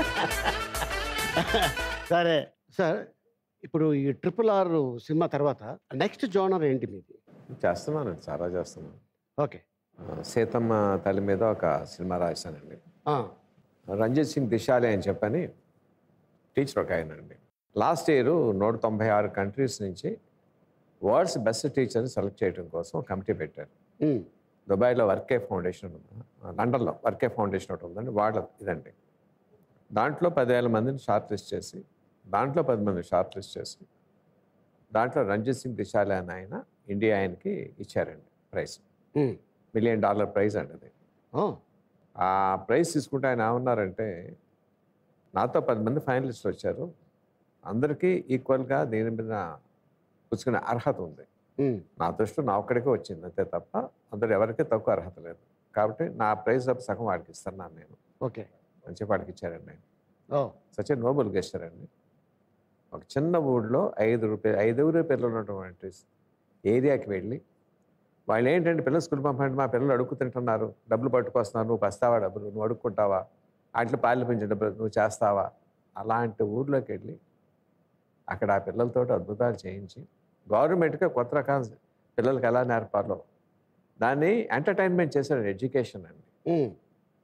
సరే సార్ ఇప్పుడు ఈ ట్రిపుల్ ఆర్ సినిమా తర్వాత నెక్స్ట్ జోనర్ ఏంటి మీది చేస్తున్నాను చాలా చేస్తున్నాను ఓకే ఆ, సీతమ్మ తల్లి మీద ఒక సినిమా రాశానండి ఆ, రంజిత్ సింగ్ దిశాలి అని చెప్పని టీచర్ ఒక ఆయన అండి లాస్ట్ ఇయర్ నూట తొంభై ఆరు కంట్రీస్ నుంచి వరల్డ్స్ బెస్ట్ టీచర్ని సెలెక్ట్ చేయడం కోసం కమిటీ పెట్టారు ఉమ్, దుబాయ్లో వర్కే ఫౌండేషన్ ఉంది లండన్లో వర్కే ఫౌండేషన్ ఒకటి ఉందండి వాళ్ళ ఇదండి దాంట్లో పదివేల మందిని షార్ట్ లిస్ట్ చేసి దాంట్లో పది మంది షార్ట్ లిస్ట్ చేసి దాంట్లో రంజిత్ సింగ్ దిశాలి అని ఆయన ఇండియా ఆయనకి ఇచ్చారండి prize um, million dollar prize అండి అది ఓ ఆ ప్రైజ్ తీసుకుంటే ఆయన ఏమన్నారంటే నాతో పది మంది ఫైనలిస్టులు వచ్చారు అందరికీ ఈక్వల్గా దీని మీద పుచ్చుకునే అర్హత ఉంది ఉమ్, నా దృష్టి నా ఒక్కడికే వచ్చింది అంతే తప్ప అందరు ఎవరికీ తక్కువ అర్హత లేదు కాబట్టి నా ప్రైజ్ ఆఫ్ సగం వాడికి ఇస్తున్నాను నేను ఓకే అని చెప్పి వాడికి ఇచ్చారండి ఆయన ఓ సచ్ నోబుల్ గెస్టారండి ఒక చిన్న ఊళ్ళో ఐదు రూపాయలు ఐదుగురు పిల్లలు ఉన్నటువంటి ఏరియాకి వెళ్ళి వాళ్ళు ఏంటంటే పిల్లలు స్కూల్ పంపండి మా పిల్లలు అడుగు తింటున్నారు డబ్బులు పట్టుకొస్తున్నారు నువ్వు పస్తావా డబ్బులు నువ్వు అడుక్కుంటావా వాటిలో పాలు పెంచిన డబ్బులు నువ్వు చేస్తావా అలాంటి ఊర్లోకి వెళ్ళి అక్కడ ఆ పిల్లలతో అద్భుతాలు చేయించి గవర్నమెంట్గా కొత్త రకాల పిల్లలకి ఎలా నేర్పాలో దాన్ని ఎంటర్టైన్మెంట్ చేశారు ఎడ్యుకేషన్ అండి ఉమ్,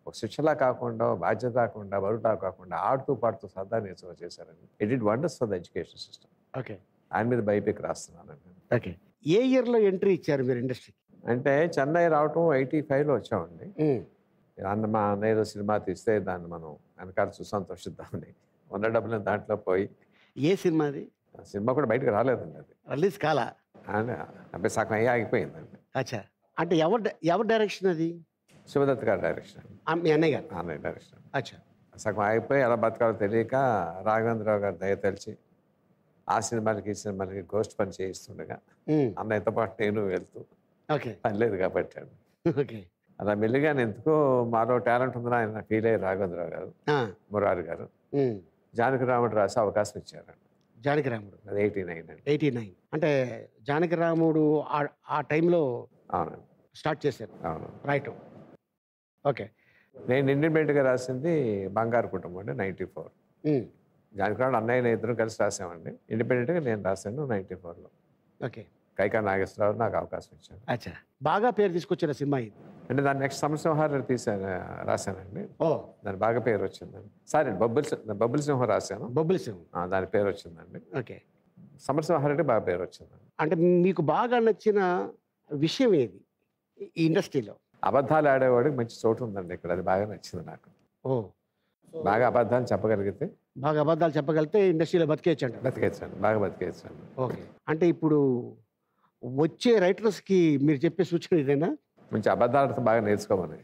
ఒక శిక్షలా కాకుండా బాధ్యత కాకుండా బరువులా కాకుండా ఆడుతూ పాడుతూ సరదా నేర్చుకో చేశారండి it it wonders for the education system okay ఆయన మీద బైపిక్ రాస్తున్నానండి ఓకే ఏ ఇయర్లో ఎంట్రీ ఇచ్చారు మీరు ఇండస్ట్రీకి అంటే చెన్నై రావటం ఎయిటీ ఫైవ్లో వచ్చామండి అన్న మా అన్న ఏదో సినిమా తీస్తే దాన్ని మనం వెనకాల చూసి సంతోషిద్దామని ఉన్న డబ్బులు దాంట్లో పోయి ఏ సినిమాది ఆ సినిమా కూడా బయటకు రాలేదండి అది రిలీజ్ కాలా అని అబ్బాయి సగం అయ్యి ఆగిపోయిందండి అచ్చా అంటే ఎవరు డై- ఎవరి డైరెక్షన్ అది శివదత్ గారి డైరెక్షన్ ఆ, మీ అన్నయ్య గారు అన్నయ్య డైరెక్షన్ అచ్చా సగం ఆగిపోయి ఎలా బతకాలో తెలియక రాఘవేంద్రరావు గారు దయ తెలిసి ఆ సినిమాలకి ఈ సినిమాలకి గోస్ట్ పని చేయిస్తుండగా ఉమ్, అన్నయ్యతో పాటు నేను వెళ్తూ ఓకే పని లేదు కాబట్టి అండి. ఓకే అలా మెల్లిగా ఎందుకో మాలో టాలెంట్ ఉందని ఆయన ఫీల్ అయ్యి రాఘవేంద్రరావు గారు ఆ, మురారి గారు ఉమ్, జానకి రాముడు రాసి అవకాశం ఇచ్చారండి జానకి రాముడు అది ఎయిటీ నైన్ అండి ఎయిటీ నైన్ అంటే జానకి రాముడు ఆ- ఆ టైంలో అవునండి స్టార్ట్ చేశారు అవును రైట్ ఓకే నేను ఇండిపెండెంట్గా రాసింది బంగారు కుటుంబం అండి నైంటీ ఫోర్ ఉమ్, జానకిరాముడు అన్నయ్య నేను ఇద్దరు కలిసి రాసామండి ఇండిపెండెంట్గా నేను రాశాను నైంటీ ఫోర్లో ఓకే కైకా నాగేశ్వరరావు నాకు అవకాశం ఇచ్చాను అచ్చా బాగా పేరు తీసుకొచ్చిన సినిమా ఇది అంటే దాని నెక్స్ట్ సంవత్సరం తీసాను రాశానండి ఓ దాని బాగా పేరు వచ్చిందండి సారీ బొబ్బుల్ బొబ్బుల్ సింహం రాశాను బొబ్బుల్ సింగ్ ఆ, దాని పేరు వచ్చిందండి ఓకే సమరసింహారెడ్డి బాగా పేరు వచ్చిందండి అంటే మీకు బాగా నచ్చిన విషయం ఏది ఈ- ఈ ఇండస్ట్రీలో అబద్ధాలు ఆడేవాడికి మంచి చోటు ఉందండి ఇక్కడ అది బాగా నచ్చింది నాకు ఓ బాగా అబద్ధాలు చెప్పగలిగితే బాగా అబద్ధాలు చెప్పగలిగితే ఇండస్ట్రీలో బతికేయచ్చు అంటారు బతికేచ్చండి బాగా బతికేచ్చండి ఓకే అంటే ఇప్పుడు వచ్చే రైటర్స్కి మీరు చెప్పే సూచన ఇదేనా మంచి అబద్ధాలతో బాగా నేర్చుకోమని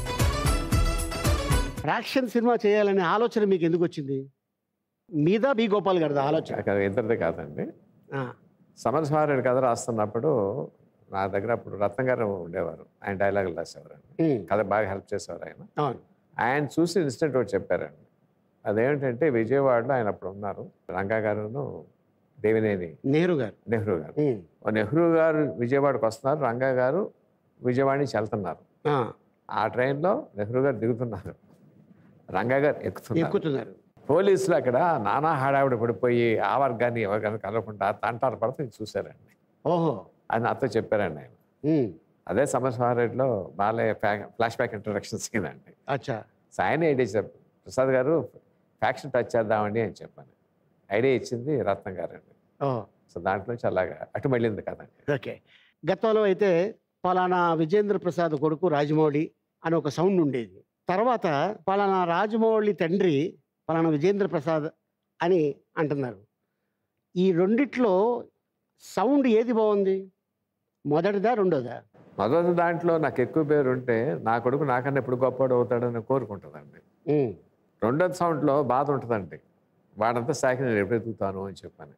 యాక్షన్ సినిమా చేయాలనే ఆలోచన మీకు ఎందుకు వచ్చింది మీద బి గోపాల్ గారిది ఆలోచన అక్కడ ఇద్దరిది కాదండి ఆ, సమరసింహారెడ్డి కథ రాస్తున్నప్పుడు నా దగ్గర అప్పుడు రత్న గారు ఉండేవారు ఆయన డైలాగులు రాసేవారండి ఉమ్, కథ బాగా హెల్ప్ చేసేవారు ఆయన అవును ఆయన చూసి ఇన్స్టెంట్ ఒకటి చెప్పారండి అదేమిటంటే విజయవాడలో ఆయన అప్పుడు ఉన్నారు రంగా గారును దేవినేని నెహ్రూ గారు నెహ్రూ గారు ఉమ్, ఓ నెహ్రూ గారు విజయవాడకు వస్తున్నారు రంగా గారు విజయవాడ నుంచి వెళ్తున్నారు ఆ, ఆ ట్రైన్లో నెహ్రూ గారు దిగుతున్నారు రంగా గారు ఎక్కుతున్నారు ఎక్కుతున్నారు పోలీసులు అక్కడ నానా హడావిడి పడిపోయి ఆ వర్గాన్ని ఎవరికైనా కలవకుండా తంటారు పడితే నేను చూశారండి ఓహో అది నాతో చెప్పారండి ఆయన ఉమ్, అదే సమస్వారెడ్డిలో Balayya flashback introduction scene అండి అచ్చా సో ఆయన ఐడియా చెప్పారు ప్రసాద్ గారు ఫ్యాక్షన్ టచ్ చేద్దామండి అని చెప్పాను ఐడియా ఇచ్చింది రత్నం గారు అండి ఓ సో దాంట్లో నుంచి అలాగా అటు మళ్ళీంది కదండి ఓకే గతంలో అయితే పలానా విజేంద్ర ప్రసాద్ కొడుకు రాజమౌళి అని ఒక సౌండ్ ఉండేది తర్వాత పలానా రాజమౌళి తండ్రి పలానా విజేంద్ర ప్రసాద్ అని అంటున్నారు ఈ రెండిట్లో సౌండ్ ఏది బాగుంది మొదటిదా రెండోదా మొదటి దాంట్లో నాకు ఎక్కువ పేరు ఉంటే నా కొడుకు నాకన్నా ఎప్పుడు గొప్పవాడు అవుతాడని కోరుకుంటుందండి ఉమ్, రెండోది సౌండ్లో బాధ ఉంటుందండి వాడంతా సాకి నేను ఎప్పుడు ఎదుగుతాను అని చెప్పాను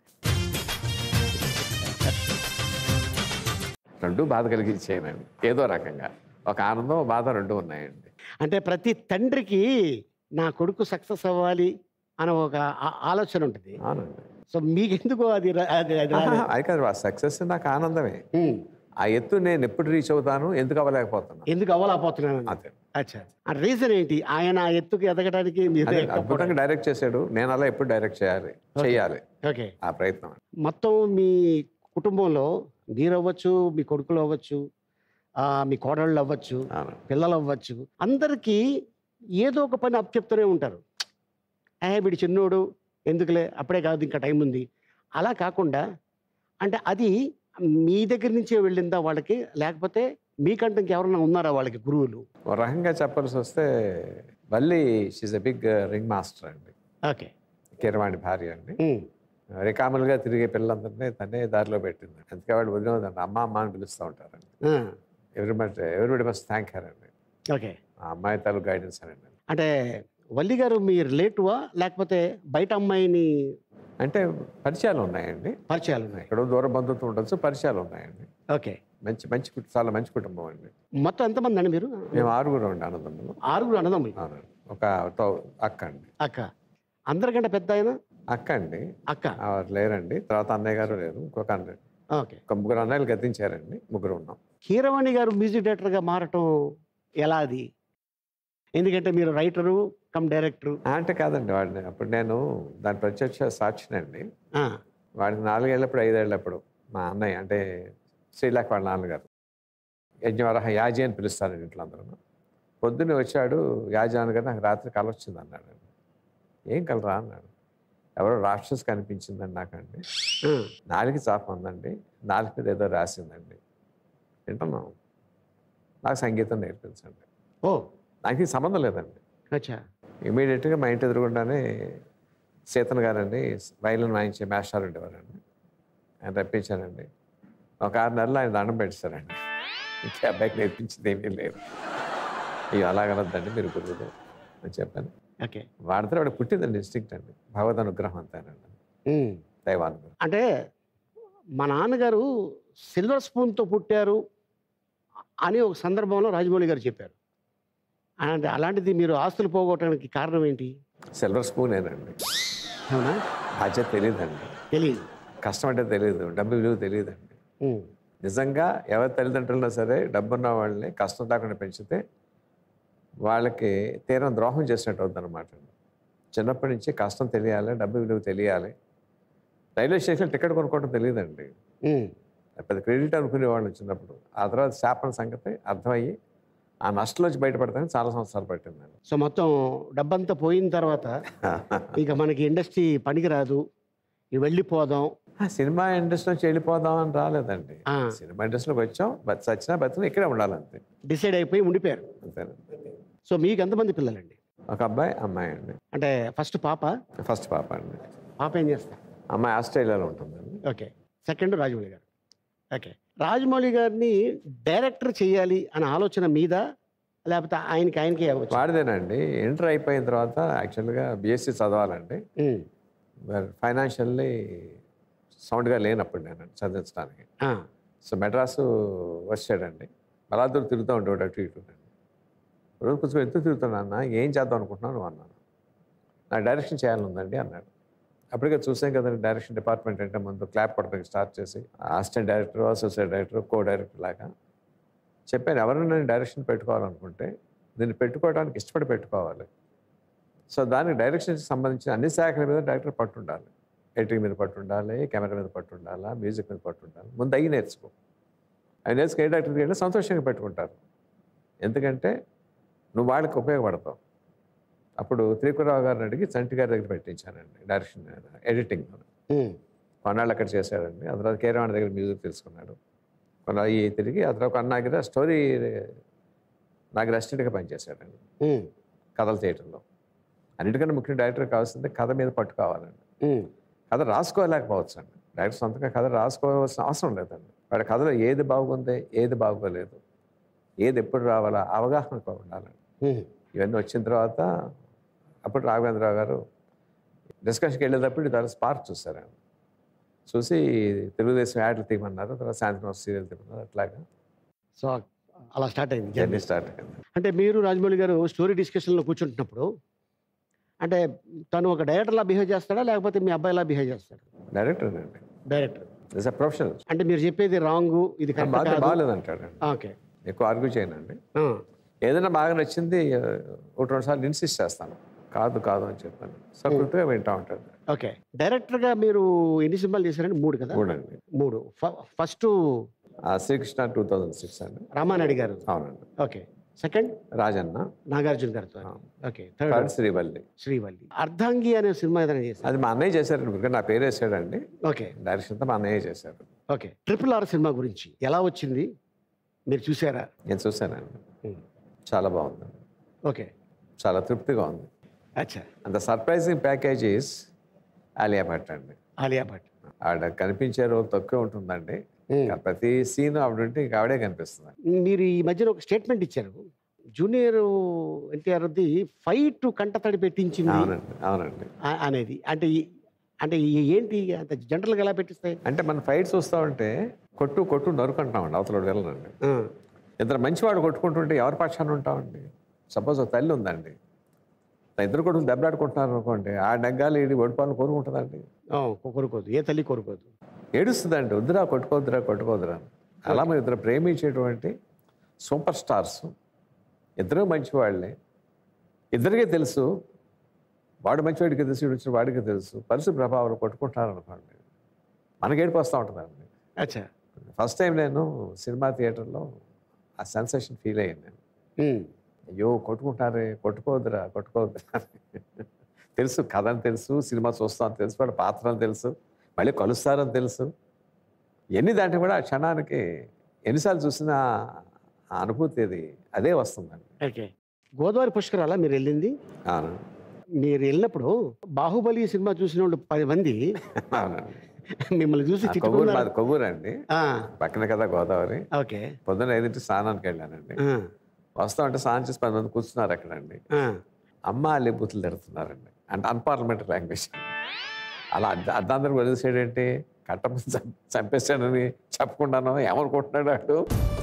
రెండు బాధ కలిగించేయనండి ఏదో రకంగా ఒక ఆనందం బాధ రెండు ఉన్నాయండి అంటే ప్రతి తండ్రికి నా కొడుకు సక్సెస్ అవ్వాలి అనే ఒక ఆ- ఆలోచన ఉంటుంది అవునండి సో మీకెందుకు అది రా- అది అది రాలేదు? అది కాదు ఆ సక్సెస్ నాకు ఆనందమే ఉమ్, ఆ ఎత్తు నేను ఎప్పుడు రీచ్ అవుతాను ఎందుకు అవ్వలేకపోతున్నాను ఎందుకు అవ్వలేకపోతున్నాను అదే అచ్చా ఆ రీజన్ ఏంటి ఆయన ఆ ఎత్తుకు ఎదగడానికి మీరు అదే అద్భుతంగా డైరెక్ట్ చేశాడు నేను అలా ఎప్పుడు డైరెక్ట్ చేయాలి చేయాలి ఓకే ఆ ప్రయత్నం మొత్తం మీ కుటుంబంలో మీరు అవ్వచ్చు మీ కొడుకులు అవ్వచ్చు ఆ, మీ కోడళ్ళు అవ్వచ్చు అవును పిల్లలు అవ్వచ్చు అందరికీ ఏదో ఒక పని అప్పచెప్తూనే ఉంటారు ఏ వీడి చిన్నోడు ఎందుకులే అప్పుడే కాదు ఇంకా టైం ఉంది అలా కాకుండా అంటే అది మీ దగ్గర నుంచే వెళ్ళిందా వాళ్ళకి లేకపోతే మీకంటే ఇంకెవరన్నా ఉన్నారా వాళ్ళకి గురువులు ఒక రకంగా చెప్పాల్సి వస్తే Valli she's a big ringmaster అండి ఓకే కీరవాణి భార్య అండి ఉమ్, రికాములుగా తిరిగే పిల్లలందరినీ తనే దారిలో పెట్టింది అందుకే వాళ్ళు వదిలేదండి అమ్మ అమ్మ అని పిలుస్తూ ఉంటారండి ఆ, every must everybody must thank her అండి ఓకే ఆ అమ్మాయి తాలూ గైడెన్స్ అండి అంటే వల్లి గారు మీ రిలేటివా లేకపోతే బయట అమ్మాయిని అంటే పరిచయాలు ఉన్నాయండి పరిచయాలు ఉన్నాయి ఎక్కడో దూర బంధుత్వం ఉండొచ్చు పరిచయాలు ఉన్నాయండి ఓకే మంచి మంచి కుట- చాలా మంచి కుటుంబం అండి మొత్తం ఎంతమంది అండి మీరు మేము ఆరుగురు అండి ఆనందములు ఆరుగురు అన్నదమ్ములు అవునండి ఒక తో- అక్క అండి అక్క అందరికంటే పెద్ద ఆయన అక్క అండి అక్క ఆవిడ లేరండి తర్వాత అన్నయ్య గారు లేరు ఇంకొక అన్నయ్య ఓకే ఒక ముగ్గురు అన్నయ్యలు గతించారండి ముగ్గురు ఉన్నాం కీరవాణి గారు మ్యూజిక్ డైరెక్టర్గా మారటం ఎలా అది ఎందుకంటే మీరు రైటరు కమ్ డైరెక్టరు ఆ, అంటే కాదండి వాడిని అప్పుడు నేను దాని ప్రత్యక్ష సాక్షినండి వాడికి నాలుగేళ్ళప్పుడు ఐదేళ్ళప్పుడు మా అన్నయ్య అంటే శ్రీలాక్ వాళ్ళ నాన్నగారు యజ్ఞవరహ యాజీ అని పిలుస్తారు ఇంట్లో అందరూ పొద్దున్నే వచ్చాడు యాజాన్ గారు నాకు రాత్రి కల వచ్చింది అన్నాడు ఏం కలరా అన్నాడు ఎవరో రాక్షస్ కనిపించిందండి నాకండి ఆ, నాలుగు చాప ఉందండి నాలుగు మీద ఏదో రాసిందండి వింటున్నాం నాకు సంగీతం నేర్పించండి ఓ నాకు ఈ సంబంధం లేదండి అచ్చా ఇమీడియట్గా మా ఇంటి ఎదురుగుండానే సీతన్ గారండి వైలిన్ వాయించే మాస్టర్ ఉండేవారండి ఆయన రప్పించారండి ఒక ఆరు నెలలు ఆయన దండం పెట్టారండి ఇంకే అబ్బాయికి నేర్పించింది ఏమీ లేదు ఇవి అలాగనొద్దండి మీరు గురువులు అని చెప్పాను ఓకే వాడితే వాడికి పుట్టిందండి ఇన్స్టింక్ట్ అండి భగవద్ అనుగ్రహం అంతేనండి ఉమ్. దైవానుగ్రహం అంటే మా నాన్నగారు సిల్వర్ స్పూన్తో పుట్టారు అని ఒక సందర్భంలో రాజమౌళి గారు చెప్పారు అంటే అలాంటిది మీరు ఆస్తులు పోగొట్టడానికి కారణం ఏంటి సిల్వర్ స్పూనేనండి అవునా బాధ్యత తెలియదండి తెలియదు కష్టం అంటే తెలియదు డబ్బు విలువ తెలియదండి ఉమ్. నిజంగా ఎవరి తల్లిదండ్రులైనా సరే డబ్బున్న వాళ్ళని కష్టం లేకుండా పెంచితే వాళ్ళకి తీరం ద్రోహం చేసినట్టు అవుతుంది అనమాట చిన్నప్పటి నుంచి కష్టం తెలియాలి డబ్బు విలువ తెలియాలి రైల్వే స్టేషన్ టికెట్ కొనుక్కోవడం తెలియదండి ఉమ్. పెద్ద క్రెడిట్ అనుకునేవాళ్ళు చిన్నప్పుడు ఆ తర్వాత శాపన సంగతి అర్థమయ్యి ఆ నష్టంలోంచి బయటపడతానికి చాలా సంవత్సరాలు పట్టిందండి సో మొత్తం డబ్బంతా పోయిన తర్వాత ఇక మనకి ఇండస్ట్రీ పనికిరాదు ఇక వెళ్ళిపోదాం ఆ సినిమా ఇండస్ట్రీ నుంచి వెళ్ళిపోదాం అని రాలేదండి ఆ. సినిమా ఇండస్ట్రీలోకి వచ్చాం బట్ సచ్చినా బతిన ఇక్కడే ఉండాలంతే డిసైడ్ అయిపోయి ఉండిపోయారు అంతేనండి సో మీకు ఎంతమంది పిల్లలండి ఒక అబ్బాయి అమ్మాయి అండి అంటే ఫస్ట్ పాప ఫస్ట్ పాప అండి పాప ఏం చేస్తారు అమ్మాయి ఆస్ట్రేలియాలో ఉంటుందండి ఓకే సెకండ్ రాజమౌళి గారు ఓకే రాజమౌళి గారిని డైరెక్టర్ చేయాలి అనే ఆలోచన మీద లేకపోతే ఆయనకి ఆయనకి అవ్వచ్చు వాడిదేనండి ఇంటర్ అయిపోయిన తర్వాత యాక్చువల్గా బీఎస్సీ చదవాలండి ఫైనాన్షియల్లీ సౌండ్గా లేనప్పుడు నేను చదివించడానికి సో మెడ్రాసు వచ్చాడండి బలాదూరు తిరుగుతూ ఉండేవాడు అటు ఇటు అండి రోజు కొంచెం ఎందుకు తిరుగుతున్నా అన్న ఏం చేద్దాం అనుకుంటున్నాను అన్నాను నాకు డైరెక్షన్ చేయాలని ఉందండి అన్నాడు అప్పటికే చూసాం కదండి డైరెక్షన్ డిపార్ట్మెంట్ అంటే ముందు క్లాప్ కొట్టడానికి స్టార్ట్ చేసి assistant director associate director co director లాగా చెప్పాను ఎవరైనా నేను డైరెక్షన్ పెట్టుకోవాలనుకుంటే దీన్ని పెట్టుకోవడానికి ఇష్టపడి పెట్టుకోవాలి సో దానికి డైరెక్షన్కి సంబంధించిన అన్ని శాఖల మీద డైరెక్టర్ పట్టు ఉండాలి ఎడిటింగ్ మీద పట్టు ఉండాలి కెమెరా మీద పట్టు ఉండాలా మ్యూజిక్ మీద పట్టు ఉండాలి ముందు అయ్యి నేర్చుకో అవి నేర్చుకు ఏ డైరెక్టర్కి వెళ్ళి సంతోషంగా పెట్టుకుంటారు ఎందుకంటే నువ్వు వాళ్ళకి ఉపయోగపడతావు అప్పుడు త్రిపురరావు గారిని అడిగి చంటి గారి దగ్గర పెట్టించానండి డైరెక్షన్ ఎడిటింగ్ కొన్నాళ్ళు అక్కడ చేశాడండి ఆ తర్వాత కేరవాణి దగ్గర మ్యూజిక్ తెలుసుకున్నాడు కొన్న ఈ తిరిగి ఆ తర్వాత కొన్న దగ్గర స్టోరీ నాకు అసిస్టెంట్గా పనిచేశాడండి కథల థియేటర్లో అన్నిటికన్నా ముఖ్య డైరెక్టర్ కావాల్సింది కథ మీద పట్టు కావాలండి కథ రాసుకోలేకపోవచ్చు అండి డైరెక్టర్ సొంతంగా కథ రాసుకోవాల్సిన అవసరం లేదండి వాడి కథలో ఏది బాగుంది ఏది బాగోలేదు ఏది ఎప్పుడు రావాలా అవగాహన కూడా ఉండాలండి ఇవన్నీ వచ్చిన తర్వాత అప్పుడు రాఘవేంద్రరావు గారు డిస్కషన్కి వెళ్ళేటప్పుడు దాని స్పార్క్ చూసారండి చూసి తెలుగుదేశం యాడ్లు తీయమన్నారు తర్వాత సాయంత్రం సీరియల్ తీయమన్నారు అట్లాగా సో అలా స్టార్ట్ అయింది జర్నీ జర్నీ స్టార్ట్ అయింది అంటే మీరు రాజమౌళి గారు స్టోరీ డిస్కషన్లో కూర్చుంటున్నప్పుడు అంటే తను ఒక డైరెక్టర్లా బిహేవ్ చేస్తాడా లేకపోతే మీ అబ్బాయిలా బిహేవ్ చేస్తాడు డైరెక్టర్ అండి డైరెక్టర్ ఇస్ అ ప్రొఫెషనల్ అంటే మీరు చెప్పేది రాంగ్ ఇది కరెక్ట్ బాగా కాదు బాగాలేదంటాడండి ఓకే ఎక్కువ ఆర్గ్యూ చేయనండి ఏదైనా బాగా నచ్చింది ఆ, ఒకటి రెండు సార్లు ఇన్సిస్ట్ చేస్తాను కాదు కాదు అని చెప్పాను సకృతిగా వింటా ఉంటాడు ఓకే డైరెక్టర్గా మీరు ఎన్ని సినిమాలు చేశారండి మూడు కదా చూడండి మూడు ఫస్ట్ ఆ శ్రీకృష్ణ టూ థౌజండ్ సిక్స్ అండి రామానాయుడు గారు అవునండి ఓకే సెకండ్ రాజన్న నాగార్జున గారితో అవును. Okay third third Srivalli Srivalli Ardhangi అనే సినిమా ఏదైనా చేశారు అది మా అన్నయ్య చేశారండి ఇప్పుడు నా పేరు వేసాడండి ఓకే డైరెక్షన్ అంతా మా అన్నయ్య చేశారు ఓకే ట్రిపుల్ ఆర్ సినిమా గురించి ఎలా వచ్చింది మీరు చూసారా నేను చూశానండి ఉమ్. చాలా బాగుందండి ఓకే చాలా తృప్తిగా ఉంది అచ్చా అంత సర్ప్రైజింగ్ ప్యాకేజీస్ ఆలియా భట్ అండి ఆలియా భట్ ఆవిడ కనిపించే రోజు తక్కువ ఉంటుందండి ఉమ్. ఇంకా ప్రతి సీన్ ఆవిడ ఉంటే ఇంకా ఆవిడే కనిపిస్తుంది మీరు ఈ మధ్యన ఒక స్టేట్మెంట్ ఇచ్చారు జూనియర్ ఎన్టీఆర్ది ఫైట్ కంటతడి పెట్టించింది అవునండి అవునండి ఆ- అనేది అంటే ఈ- అంటే ఈ- ఏంటి అంత జనరల్గా ఎలా పెట్టిస్తాయి అంటే మన ఫైట్ చూస్తూ ఉంటే కొట్టు కొట్టు నరుకుంటామండి అవతల వెళ్ళనండి ఆ, ఇద్దరు మంచివాడు కొట్టుకుంటుంటే ఎవరి పక్షాన ఉంటామండి సపోజ్ ఒక తల్లి ఉందండి ఆ ఇద్దరు కొడుకులు దెబ్బలాడుకుంటున్నారు అనుకోండి ఆ నెగ్గాలి ఇది ఓడిపోవాలని కోరుకుంటుందండి ఆ, కోరుకోదు ఏ తల్లి కోరుకోదు ఏడుస్తుందండి వద్దురా కొట్టుకోద్దురా కొట్టుకోద్దురా అని. అలా మన ఇద్దరు ప్రేమించేటువంటి సూపర్ స్టార్స్ ఇద్దరు మంచివాళ్ళే ఇద్దరికే తెలుసు వాడు మంచివాడికి తెలుసు వీడు వచ్చిన వాడికి తెలుసు పరిస్థితి ప్రభావాలు కొట్టుకుంటున్నారు అనుకోండి మనకి ఏడుపు వస్తూ ఉంటుందండి అచ్చా ఫస్ట్ టైం నేను సినిమా థియేటర్లో ఆ సెన్సేషన్ ఫీల్ అయ్యాను నేను ఉమ్, అయ్యో కొట్టుకుంటారే కొట్టుకోవద్దురా కొట్టుకోవద్దురా తెలుసు కథ అని తెలుసు సినిమా చూస్తామని తెలుసు వాళ్ళ పాత్ర అని తెలుసు మళ్ళీ కలుస్తారని తెలుసు ఎన్ని దాంట్లో కూడా ఆ క్షణానికి ఎన్నిసార్లు చూసినా ఆ అనుభూతి అది అదే వస్తుందండి ఓకే గోదావరి పుష్కరాల మీరు వెళ్ళింది అవును మీరు వెళ్ళినప్పుడు బాహుబలి సినిమా చూసిన వాళ్ళు పది మంది అవునండి మిమ్మల్ని చూసి ఆ కొవ్వూరు తిట్టుకున్నారు మాది కొవ్వూరు అండి ఆ, పక్కన కదా గోదావరి ఓకే పొద్దున్న ఐదింటి స్నానానికి వెళ్ళానండి ఆ, వస్తా ఉంటే స్నానం చేసి పది మంది కూర్చున్నారు అక్కడండి ఆ, అమ్మ అల్లి బూతులు తిడుతున్నారండి అంటే అన్పార్లమెంటరీ లాంగ్వేజ్ అలా అర్ధ- అర్ధాంతరం వదిలేసాడేంటి కట్టమని చం- చంపేశాడని చెప్పకుండాను ఏమనుకుంటున్నాడు వాడు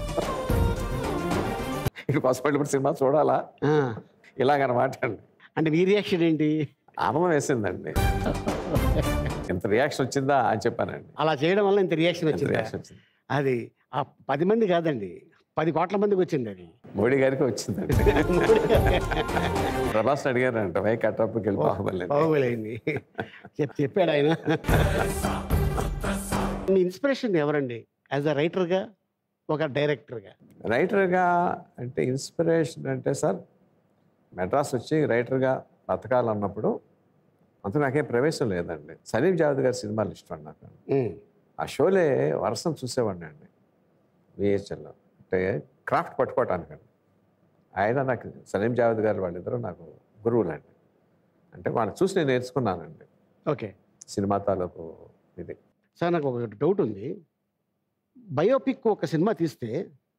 ఇటు హాస్పిటల్ సినిమా చూడాలా ఆ. ఇలాగనమాట అండి అంటే మీ రియాక్షన్ ఏంటి ఆనందం వేసిందండి ఇంత రియాక్షన్ వచ్చిందా అని చెప్పానండి అలా చేయడం వల్ల ఇంత రియాక్షన్ ఎంత వచ్చింది రియాక్షన్ వచ్చింది అది ఆ పది మంది కాదండి పది కోట్ల మందికి వచ్చింది అది మోడీ గారికి వచ్చిందండి ప్రభాస్ అడిగారంట వై కట్టప్పకి వెళ్ళి బాహుబలి అని. బాహుబలి చెప్ చెప్పాడు ఆయన మీ ఇన్స్పిరేషన్ ఎవరండి యాజ్ అ రైటర్గా ఒక డైరెక్టర్గా రైటర్గా అంటే ఇన్స్పిరేషన్ అంటే సార్ మెడ్రాస్ వచ్చి రైటర్గా బతకాలన్నప్పుడు అంత నాకేం ప్రవేశం లేదండి సలీం జావేద్ గారి సినిమాలు ఇష్టం నాకు ఆ షోలే వరసం చూసేవాడిని అండి విహెచ్ఎల్లో అంటే క్రాఫ్ట్ పట్టుకోవటానికండి ఆయన నాకు సలీం జావేద్ గారు వాళ్ళిద్దరూ నాకు గురువులండి అంటే వాళ్ళని చూసి నేను నేర్చుకున్నానండి ఓకే సినిమా తాలూకు ఇది సార్ నాకు ఒక డౌట్ ఉంది బయోపిక్ ఒక సినిమా తీస్తే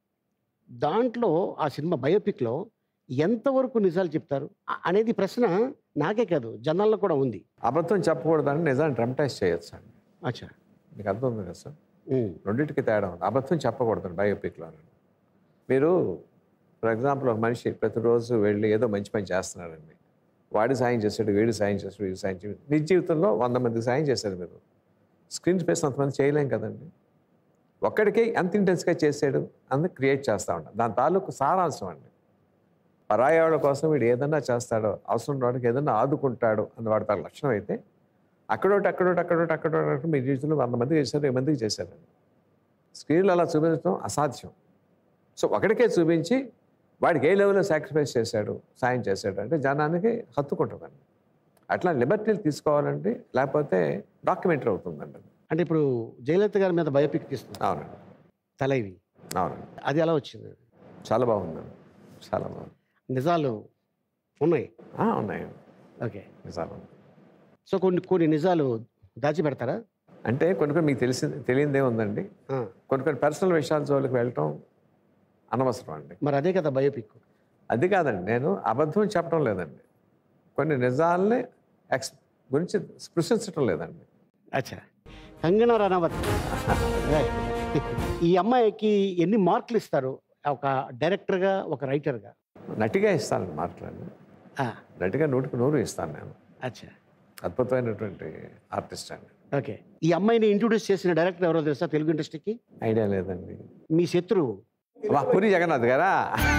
దాంట్లో ఆ సినిమా బయోపిక్లో ఎంతవరకు నిజాలు చెప్తారు అ- అనేది ప్రశ్న నాకే కాదు జనాల్లో కూడా ఉంది అబద్ధం చెప్పకూడదని నిజాన్ని డ్రమటైజ్ చేయొచ్చు అండి అచ్చా మీకు అర్థం ఉంది కదా సార్ ఉమ్, రెండింటికి తేడా ఉంది అబద్ధం చెప్పకూడదు బయోపిక్లో మీరు ఫర్ ఎగ్జాంపుల్ ఒక మనిషి ప్రతిరోజు వెళ్ళి ఏదో మంచి పని చేస్తున్నాడండి వాడి సాయం చేశాడు వీడి సాయం చేశాడు వీడి సాయం చేశాడు నిజ జీవితంలో వంద మందికి సాయం చేశారు మీరు స్క్రీన్ స్పేస్ అంతమంది చేయలేం కదండి ఒక్కడికే ఎంత ఇంటెన్స్గా చేసాడు అందుకు క్రియేట్ చేస్తూ ఉంటాం దాని తాలూకు సారాంశం అండి పరాయి వాళ్ళ కోసం వీడు ఏదన్నా చేస్తాడో అవసరం వాడికి ఏదన్నా ఆదుకుంటాడు అని వాడి తాను లక్షణం అయితే అక్కడోటి అక్కడోటి అక్కడోటి అక్కడోటి అక్కడ మీ జీవితంలో వంద మందికి చేశారు ఏ మందికి చేశారండి స్క్రీన్లో అలా చూపించడం అసాధ్యం సో ఒకడికే చూపించి వాడికి ఏ లెవెల్లో సాక్రిఫైస్ చేశాడు సాయం చేశాడు అంటే జనానికి హత్తుకుంటుందండి అట్లా లిబర్టీలు తీసుకోవాలంటే లేకపోతే డాక్యుమెంటరీ అవుతుందండి అది. అంటే ఇప్పుడు జయలలిత గారి మీద బయోపిక్ తీస్తున్నారు అవునండి తలైవి అవునండి అది ఎలా వచ్చింది చాలా బాగుందండి చాలా బాగుంది నిజాలు ఉన్నాయి ఆ, ఉన్నాయండి ఓకే నిజాలు ఉన్నాయి. సో కొన్ని కొన్ని నిజాలు దాచిపెడతారా అంటే కొన్ని కొన్ని మీకు తెలిసి తెలియదే ఉందండి ఆ, కొన్ని కొన్ని పర్సనల్ విషయాల జోలికి వెళ్ళటం అనవసరం అండి మరి అదే కదా బయోపిక్ అది కాదండి నేను అబద్ధం చెప్పడం లేదండి కొన్ని నిజాలని ఎక్స్ గురించి స్పృశించడం లేదండి అచ్చా కంగనా రనవత్ Right. ఈ అమ్మాయికి ఎన్ని మార్కులు ఇస్తారు ఒక డైరెక్టర్గా ఒక రైటర్గా నటిగా ఇస్తానండి మాట్లాడి నటిగా నూటికి నూరు ఇస్తాను నేను అచ్చా అద్భుతమైనటువంటి ఆర్టిస్ట్ అండి ఓకే ఈ అమ్మాయిని ఇంట్రొడ్యూస్ చేసిన డైరెక్టర్ ఎవరో తెలుసా తెలుగు ఇండస్ట్రీకి ఐడియా లేదండి మీ శత్రువు వా పూరి జగన్నాథ్ గారా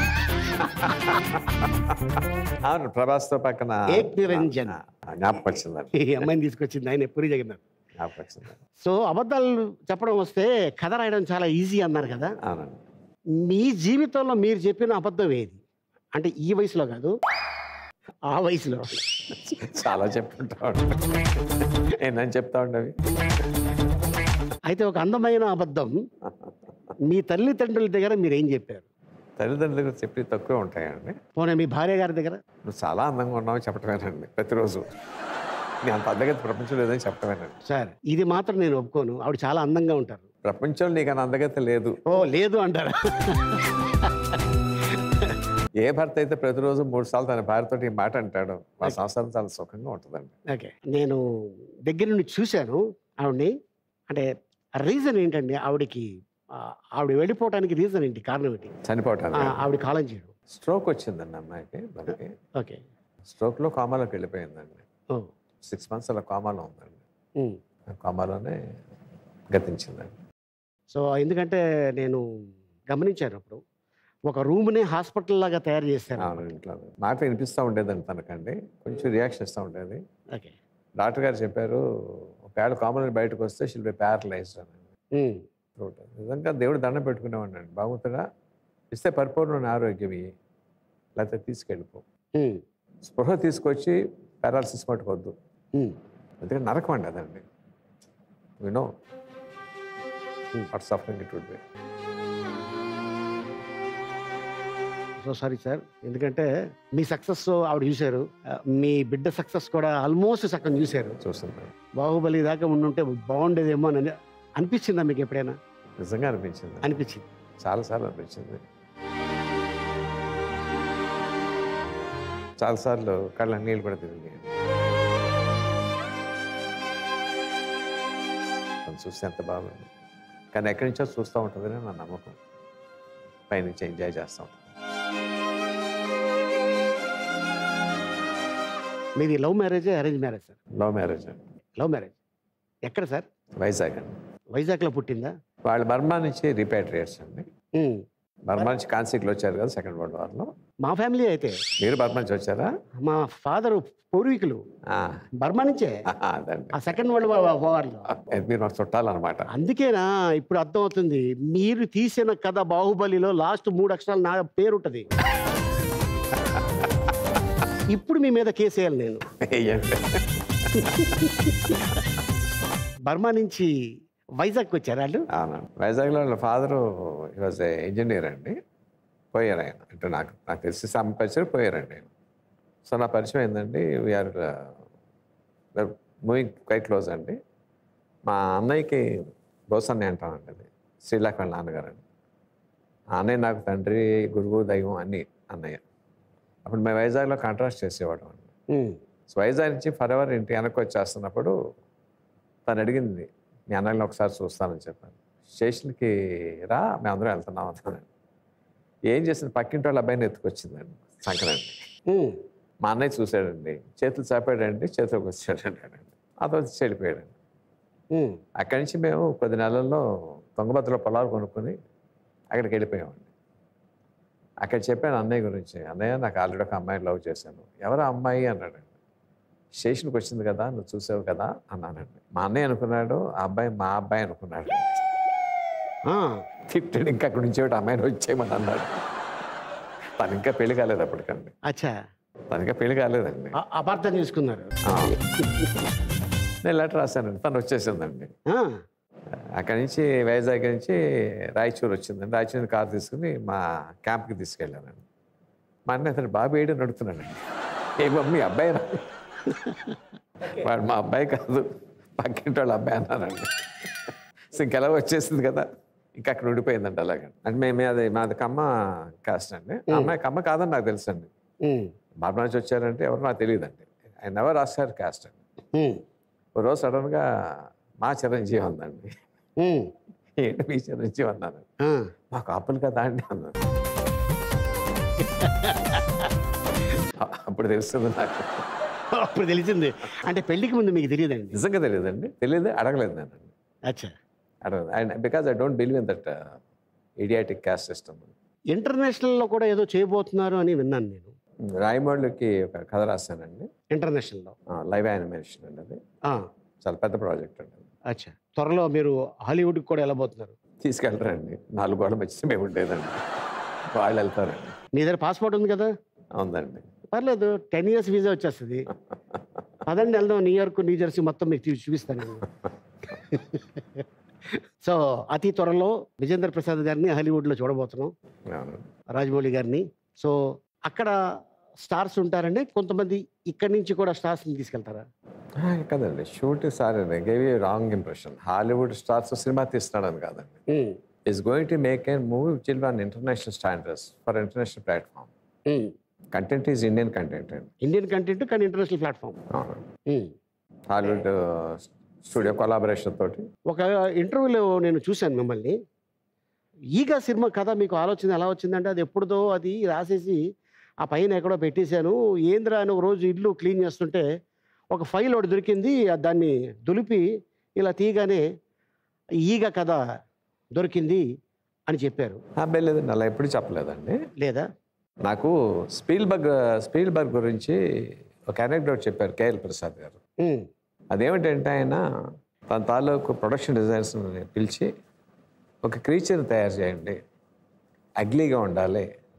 అవును ప్రభాస్తో పక్కన ఏక్ నిరంజన్. ఆ, జ్ఞాపకం వచ్చిందండి ఈ అమ్మాయిని తీసుకొచ్చింది ఆయన పూరి జగన్నాథ్ జ్ఞాపకం వచ్చిందండి సో అబద్ధాలు చెప్పడం వస్తే కథ రాయడం చాలా ఈజీ అన్నారు కదా అవునండి మీ జీవితంలో మీరు చెప్పిన అబద్ధం ఏది అంటే ఈ వయసులో కాదు ఆ వయసులో చాలా చెప్పుకుంటా ఏంటని చెప్తా ఉండవి అయితే ఒక అందమైన అబద్ధం మీ తల్లిదండ్రుల దగ్గర మీరు ఏం చెప్పారు తల్లిదండ్రుల దగ్గర చెప్పి తక్కువే ఉంటాయండి పోనీ మీ భార్య గారి దగ్గర నువ్వు చాలా అందంగా ఉన్నావు చెప్పటమేనండి ప్రతిరోజు నీ అంత అందగతి ప్రపంచం లేదని చెప్పటమేనండి సార్ ఇది మాత్రం నేను ఒప్పుకోను ఆవిడ చాలా అందంగా ఉంటారు ప్రపంచంలో నీకు అంత అందగతి లేదు ఓ లేదు అంటారా ఏ భర్త అయితే ప్రతిరోజు మూడు సార్లు తన భార్యతో ఈ మాట అంటాడో వాళ్ళ సంసారం చాలా సుఖంగా ఉంటుందండి ఓకే నేను దగ్గర నుండి చూశాను ఆవిడ్ని అంటే రీజన్ ఏంటండి ఆవిడకి ఆ, ఆవిడ వెళ్ళిపోవడానికి రీజన్ ఏంటి కారణం ఏంటి ఆ, చనిపోవటానికి ఆవిడ కాలం చేయడం స్ట్రోక్ వచ్చిందండి అమ్మాయికి మనకి ఓకే స్ట్రోక్లో కామాలోకి వెళ్ళిపోయిందండి ఓ సిక్స్ మంత్స్ అలా కామాలో ఉందండి ఉమ్. ఆ కామాలోనే గతించిందండి సో ఎందుకంటే నేను గమనించాను అప్పుడు ఒక రూమ్నే హాస్పిటల్ లాగా తయారు చేశారు అవును ఇంట్లో మాట వినిపిస్తూ ఉండేదండి తనకండి కొంచెం రియాక్షన్ ఇస్తూ ఉండేది ఓకే డాక్టర్ గారు చెప్పారు ఒకవేళ కామన్ బయటకు వస్తే షిల్ బి ప్యారలైజ్డ్ అని ఉమ్. థ్రోట్ నిజంగా దేవుడు దండం పెట్టుకునేవాడిని అండి బాగుతుందా ఇస్తే పరిపూర్ణ ఆరోగ్యం ఇయ్యి లేకపోతే తీసుకెళ్ళిపో ఉమ్, స్పృహ తీసుకొచ్చి పారాలసిస్ పట్టుకోవద్దు ఉమ్. ఎందుకంటే నరకం అండి అదండి we know what suffering it would be so sorry sir ఎందుకంటే మీ సక్సెస్ ఆవిడ చూశారు ఆ, మీ బిడ్డ సక్సెస్ కూడా ఆల్మోస్ట్ సగం చూశారు చూస్తున్నాను బాహుబలి దాకా ఉండుంటే బాగుండేదేమో అని అనిపించిందా మీకు ఎప్పుడైనా నిజంగా అనిపించింది అనిపించింది చాలాసార్లు అనిపించింది చాలాసార్లు కళ్ళ నీళ్ళు కూడా తిరిగి తను చూస్తే ఎంత బాగుంది కానీ ఎక్కడి నుంచో చూస్తూ ఉంటుందని నా నమ్మకం పైనుంచి ఎంజాయ్ చేస్తూ ఉంటుంది మీది love marriage arrange marriage sir love marriage అండి లవ్ మ్యారేజ్ ఎక్కడ సార్ వైజాగ్ అండి వైజాగ్లో పుట్టిందా వాళ్ళు బర్మా నుంచి రీపాట్రియేట్స్ అండి ఉమ్. బర్మా నుంచి కాన్సిక్లో వచ్చారు కదా సెకండ్ వరల్డ్ వార్లో మా ఫ్యామిలీ అయితే మీరు బర్మా నుంచి వచ్చారా మా ఫాదర్ పూర్వీకులు ఆ, బర్మా నుంచే అదండి ఆ సెకండ్ వరల్డ్ వార్లో మీరు మాకు చుట్టాలన్నమాట అందుకేనా ఇప్పుడు అర్థమవుతుంది మీరు తీసిన కథ బాహుబలిలో లాస్ట్ మూడు అక్షరాలు నా పేరు ఉంటుంది ఇప్పుడు మీ మీద కేసు వేయాలి నేను వేయండి. బర్మా నుంచి వైజాగ్కి వచ్చారు వాళ్ళు అవునండి వైజాగ్లో వాళ్ళ ఫాదరు వాజ్ ఇంజనీర్ అండి పోయారు ఆయన అంటే నాకు నాకు తెలిసి సంపాదించారు పోయారండి ఆయన సో నా పరిచయం ఏంటండి వీఆర్ మూవింగ్ క్వైట్ క్లోజ్ అండి మా అన్నయ్యకి బోసన్ని అంటామండి అది శ్రీలాక్ వాళ్ళ నాన్నగారు అండి ఆ అన్నయ్య నాకు తండ్రి గురువు దైవం అన్నీ అన్నయ్య అప్పుడు మేము వైజాగ్లో కాంట్రాస్ట్ చేసేవాడు అండి ఉమ్, సో వైజాగ్ నుంచి ఫర్ ఎవర్ ఇంటి వెనక్కి వచ్చేస్తున్నప్పుడు తను అడిగింది మీ అన్నయ్యని ఒకసారి చూస్తానని చెప్పాను స్టేషన్కి రా మేము అందరం వెళ్తున్నాం అన్నానండి ఏం చేసింది పక్కింటి వాళ్ళ అబ్బాయిని ఎత్తుకొచ్చిందండి సంక్రాంతి ఉమ్, మా అన్నయ్య చూశాడండి చేతులు చాపాడండి చేతిలోకి వచ్చాడండి అతను వచ్చి చెడిపోయాడండి ఉమ్, అక్కడి నుంచి మేము కొద్ది నెలల్లో తుంగభద్రలో పొలాలు కొనుక్కొని అక్కడికి వెళ్ళిపోయామండి అక్కడ చెప్పాను అన్నయ్య గురించి అన్నయ్య నాకు ఆల్రెడీ ఒక అమ్మాయిని లవ్ చేశాను ఎవరు ఆ అమ్మాయి అన్నాడండి స్టేషన్కి వచ్చింది కదా నువ్వు చూసావు కదా అన్నానండి మా అన్నయ్య అనుకున్నాడు ఆ అబ్బాయి మా అబ్బాయి అనుకున్నాడు ఆ, తిట్టాడు ఇంకా అక్కడి నుంచి ఒకటి అమ్మాయిని వచ్చేయమని అన్నాడు తను ఇంకా పెళ్లి కాలేదు అప్పటికండి అచ్చా తను ఇంకా పెళ్లి కాలేదండి అ- అపార్థం చేసుకున్నారు ఆ. నేను లెటర్ రాశానండి తను వచ్చేసిందండి ఆ, అక్కడి నుంచి వైజాగ్ నుంచి రాయచూరు వచ్చిందండి రాయచూరు నుంచి కారు తీసుకుని మా క్యాంప్కి తీసుకెళ్ళానండి మా అన్న అతను బాబు ఏడు నడుపుతున్నాడండి ఏ మమ్మీ అబ్బాయి రా వాడు మా అబ్బాయి కాదు పక్కింటి వాళ్ళ అబ్బాయి అన్నానండి సో ఇంకెలా వచ్చేసింది కదా ఇంకా అక్కడ ఉండిపోయిందండి అలాగే అంటే మేము అది మాది కమ్మ కాస్ట్ అండి ఆ అమ్మాయి కమ్మ కాదని నాకు తెలుసండి ఉమ్, బాబు నుంచి వచ్చారంటే ఎవరు నాకు తెలియదండి ఆయన ఎవరు రాశారు కాస్ట్ అండి ఉమ్, ఓ రోజు సడన్గా మా చిరంజీవి ఉందండి ఉమ్, ఏంటి మీ చిరంజీవి అన్నాను ఆ, మాకు ఆపలు కదా అండి అన్నాను అప్పుడు తెలుస్తుంది నాకు అప్పుడు తెలిసింది అంటే పెళ్లికి ముందు మీకు తెలియదండి నిజంగా తెలియదండి తెలియదు అడగలేదు నేను అచ్చా అడగలేదు and because I don't believe in that idiotic caste system ఇంటర్నేషనల్లో కూడా ఏదో చేయబోతున్నారు అని విన్నాను నేను రాయమోళ్ళకి ఒక కథ రాశానండి ఇంటర్నేషనల్లో లైవ్ యానిమేషన్ అండి అది ఆ, చాలా పెద్ద ప్రాజెక్ట్ అండి అది. అచ్చా త్వరలో మీరు హాలీవుడ్కి కూడా వెళ్ళబోతున్నారు తీసుకెళ్ళరండి నాలుగు గోడల మధ్య మేము ఉండేదండి వాళ్ళు వెళ్తారండి మీ దగ్గర పాస్పోర్ట్ ఉంది కదా ఉందండి పర్లేదు టెన్ ఇయర్స్ వీసా వచ్చేస్తుంది పదండి వెళ్దాం న్యూయార్క్ న్యూ జెర్సీ మొత్తం మీకు చూ- చూపిస్తాను నేను. సో అతి త్వరలో విజేంద్ర ప్రసాద్ గారిని హాలీవుడ్లో చూడబోతున్నాం అవునండి రాజమౌళి గారిని సో అక్కడ స్టార్స్ ఉంటారండి కొంతమంది ఇక్కడి నుంచి కూడా స్టార్స్ని తీసుకెళ్తారా ఆ, కదండి shoot sorry gave you wrong impression Hollywood stars సినిమా తీస్తున్నాడని కాదండి um, he's going to make and movie which will on international standards for international platform um. Content is Indian content అండి ఇండియన్ కంటెంట్ కానీ international platform um. Hollywood studio collaboration తోటి ఒక ఇంటర్వ్యూలో నేను చూశాను మిమ్మల్ని ఈగా సినిమా కథ మీకు ఆలోచన ఎలా వచ్చిందంటే అది ఎప్పుడుదో అది రాసేసి ఆ పైన ఎక్కడో పెట్టేశాను ఏంద్రా అని ఒక రోజు ఇల్లు క్లీన్ చేస్తుంటే ఒక ఫైల్ ఒకటి దొరికింది ఆ దాన్ని దులిపి ఇలా తీయగానే ఈగ కథ దొరికింది అని చెప్పారు లేదండి అలా ఎప్పుడు చెప్పలేదండి లేదా నాకు స్పీల్బర్గ్ స్పీల్బర్గ్ గురించి ఒక అనెక్డోట్ చెప్పారు కేఎల్ ప్రసాద్ గారు ఉమ్, అదేమిటంటే ఆయన తన తాలూకు ప్రొడక్షన్ డిజైనర్స్ని పిలిచి ఒక క్రీచర్ని తయారు చేయండి అగ్లీగా ఉండాలి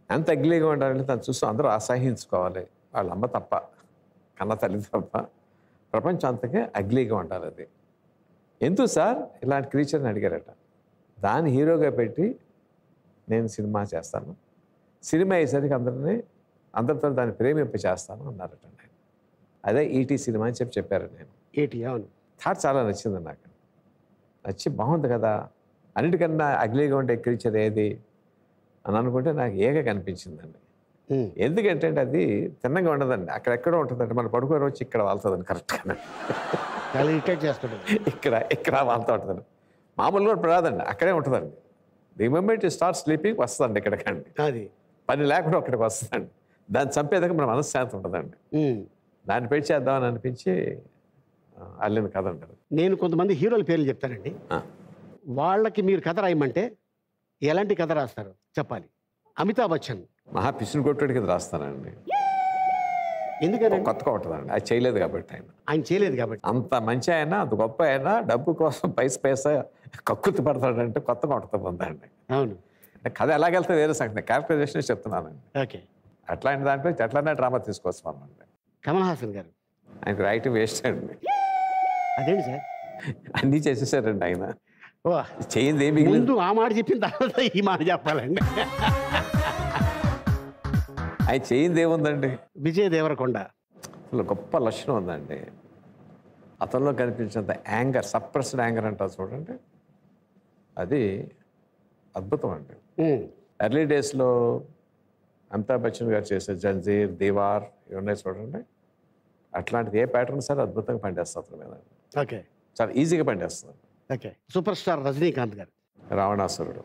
ఎంత అగ్లీగా ఉండాలంటే తను చూస్తూ అందరూ అసహించుకోవాలి వాళ్ళ అమ్మ తప్ప కన్న తల్లి తప్ప ప్రపంచం అంతకే అగ్లీగా ఉండాలి అది ఎందుకు సార్ ఇలాంటి క్రీచర్ని అడిగారట దాన్ని హీరోగా పెట్టి నేను సినిమా చేస్తాను సినిమా అయ్యేసరికి అందరినీ అందరితో దాన్ని ప్రేమింప చేస్తాను అన్నారట ఆయన అదే ఈటీ సినిమా అని చెప్పి చెప్పారు నేను ఏటి అవును థాట్ చాలా నచ్చింది నాకు నచ్చి బాగుంది కదా అన్నిటికన్నా అగ్లీగా ఉండే క్రీచర్ ఏది అని అనుకుంటే నాకు ఏగ కనిపించిందండి ఉమ్. ఎందుకంటే అండి అది తిన్నగా ఉండదండి అక్కడెక్కడో ఉంటుందండి మనం పడుకొని వచ్చి ఇక్కడ వాళ్తుందండి కరెక్ట్గా చాలా ఇరిటేట్ చేస్తాడు ఇక్కడ ఇక్కడ వాళ్తూ ఉంటుందండి మామూలుగా ఇప్పుడు రాదండి అక్కడే ఉంటుందండి ది మూమెంట్ స్టార్ట్ స్లీపింగ్ వస్తుందండి ఇక్కడికండి అది పని లేకుండా అక్కడికి వస్తుందండి దాన్ని చంపేదాకా మన మనశ్శాంతి ఉంటుందండి ఉమ్. దాన్ని పెట్టి చేద్దామని అనిపించి ఆ, అల్లిన కథ ఉంటుంది నేను కొంతమంది హీరోల పేర్లు చెప్తానండి ఆ. వాళ్ళకి మీరు కథ రాయమంటే ఎలాంటి కథ రాస్తారు చెప్పాలి అమితాబ్ బచ్చన్ మహా పిసిని కొట్టుడికి రాస్తానండి ఎందుకని కొత్తగా ఉంటుందండి అది చేయలేదు కాబట్టి ఆయన ఆయన చేయలేదు కాబట్టి అంత మంచి ఆయన అంత గొప్ప ఆయన డబ్బు కోసం పైస పైస కక్కుర్తి పడతాడంటే కొత్తగా ఉంటుంది ఉందండి అవును అంటే కథ ఎలాగెళ్తే వేరే సంగతి క్యారెక్టరైజేషన్ చెప్తున్నానండి ఓకే అట్లాంటి దాంట్లో ఎట్లానే డ్రామా తీసుకొస్తామండి కమల్ హాసన్ గారు ఆయనకు రైట్ వేస్ట్ అండి అదేంటి సార్ అన్నీ చేసేసారండి ఆయన ఓ చేయింది ఏమి మిగిలింది ముందు ఆ మాట చెప్పిన తర్వాత ఈ మాట చెప్పాలండి ఆయన చేయింది ఏముందండి విజయ్ దేవరకొండ అసలు గొప్ప లక్షణం ఉందండి అతనిలో కనిపించినంత యాంగర్ సప్రెస్డ్ యాంగర్ అంటారు చూడండి అది అద్భుతం అండి ఉమ్. ఎర్లీ డేస్లో అమితాబ్ బచ్చన్ గారు చేసే జంజీర్ దీవార్ ఇవి ఉన్నాయి చూడండి అట్లాంటిది ఏ ప్యాటర్న్ సరే అద్భుతంగా పనిచేస్తుంది అతని మీద ఓకే చాలా ఈజీగా పనిచేస్తుంది ఓకే సూపర్ స్టార్ రజనీకాంత్ గారు రావణాసురుడు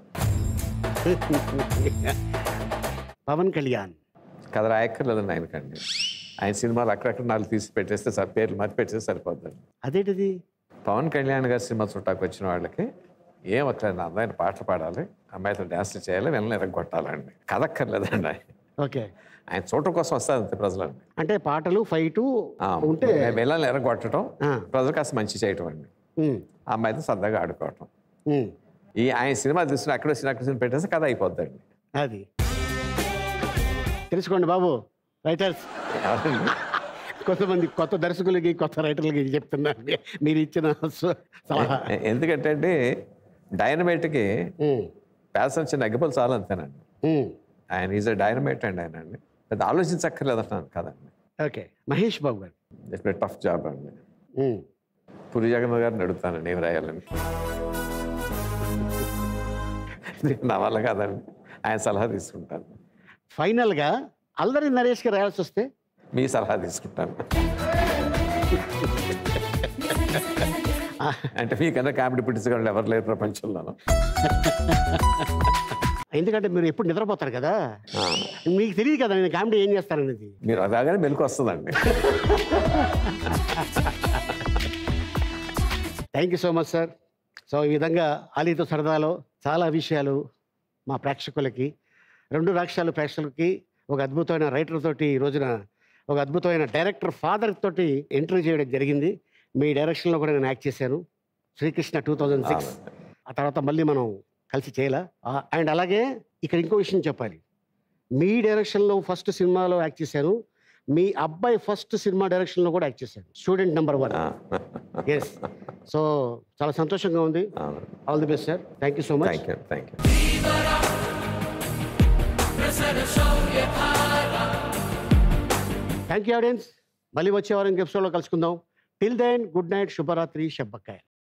పవన్ కళ్యాణ్ కథ రాయక్కర్లేదండి ఆయనకండి ఆయన సినిమాలు అక్కడక్కడ నాలుగు తీసి పెట్టేస్తే సార్ పేర్లు మర్చి పెట్టేస్తే సరిపోద్దండి అదేంటిది పవన్ కళ్యాణ్ గారి సినిమా చుట్టాకు వచ్చిన వాళ్ళకి ఏం అక్కర్లేదు అందమైన పాటలు పాడాలి అమ్మాయితో డ్యాన్స్లు చేయాలి వెళ్ళని ఎరగొట్టాలండి కథ అక్కర్లేదండి ఆయన ఓకే ఆయన చూడటం కోసం వస్తారు అంతే ప్రజలండి అంటే పాటలు ఫైటు ఆ, ఉంటే వెళ్ళని ఎరగొట్టడం ఆ, ప్రజలు కాస్త మంచి చేయటం అండి ఉమ్, ఆ అమ్మాయితో సరదాగా ఆడుకోవటం ఉమ్, ఈ ఆయన సినిమా తీసుకుని అక్కడ వచ్చిన అక్కడ వచ్చిన పెట్టేస్తే కథ అయిపోద్దండి అది తెలుసుకోండి బాబు రైటర్స్ ఎవరండి? కొంతమంది కొత్త దర్శకులకి కొత్త రైటర్లకి చెప్తున్నారు మీరు ఇచ్చిన సు- సలహా ఎ- ఎందుకంటే అండి డైనమైట్కి ఉమ్, పేసం చిన్న అగ్గిపలు చాలు అంతేనండి ఉమ్, ఆయన ఈజ్ అ డైనమైట్ అండి ఆయన అండి పెద్ద ఆలోచించక్కర్లేదు అంటున్నాను కదండి ఓకే మహేష్ బాబు గారు ఇట్స్ టఫ్ జాబ్ అండి ఉమ్, పురి జగన్ గారిని అడుగుతానండి ఏం రాయాలని ఇది నా వల్ల కాదండి ఆయన సలహా తీసుకుంటాను ఫైనల్గా అల్లరి నరేష్కి రాయాల్సి వస్తే మీ సలహా తీసుకుంటాను అంటే మీకన్నా కామెడీ పిట్టించగలరు ఎవరు లేరు ప్రపంచంలోనూ ఎందుకంటే మీరు ఎప్పుడు నిద్రపోతారు కదా ఆ, మీకు తెలియదు కదా నేను కామెడీ ఏం చేస్తాననేది మీరు అలాగనే మెలకు వస్తుందండి thank you so much sir so ఈ విధంగా అలీతో సరదాలో చాలా విషయాలు మా ప్రేక్షకులకి రెండు రాష్ట్రాల ప్రేక్షకులకి ఒక అద్భుతమైన రైటర్ తోటి ఈ రోజున ఒక అద్భుతమైన డైరెక్టర్ ఫాదర్ తోటి ఇంటర్వ్యూ చేయడం జరిగింది మీ డైరెక్షన్లో కూడా నేను యాక్ట్ చేశాను శ్రీకృష్ణ టూ థౌజండ్ సిక్స్ ఆ తర్వాత మళ్ళీ మనం కలిసి చేయాల అండ్ అలాగే ఇక్కడ ఇంకో విషయం చెప్పాలి మీ డైరెక్షన్లో ఫస్ట్ సినిమాలో యాక్ట్ చేశాను మీ అబ్బాయి ఫస్ట్ సినిమా డైరెక్షన్లో కూడా యాక్ట్ చేశాను student number one yes so చాలా సంతోషంగా ఉంది all the best sir thank you so much thank you thank you thank you audience మళ్ళీ వచ్చే వారం ఎపిసోడ్లో కలుసుకుందాం టిల్ దెన్ గుడ్ నైట్ శుభరాత్రి షబ్బక్కాయ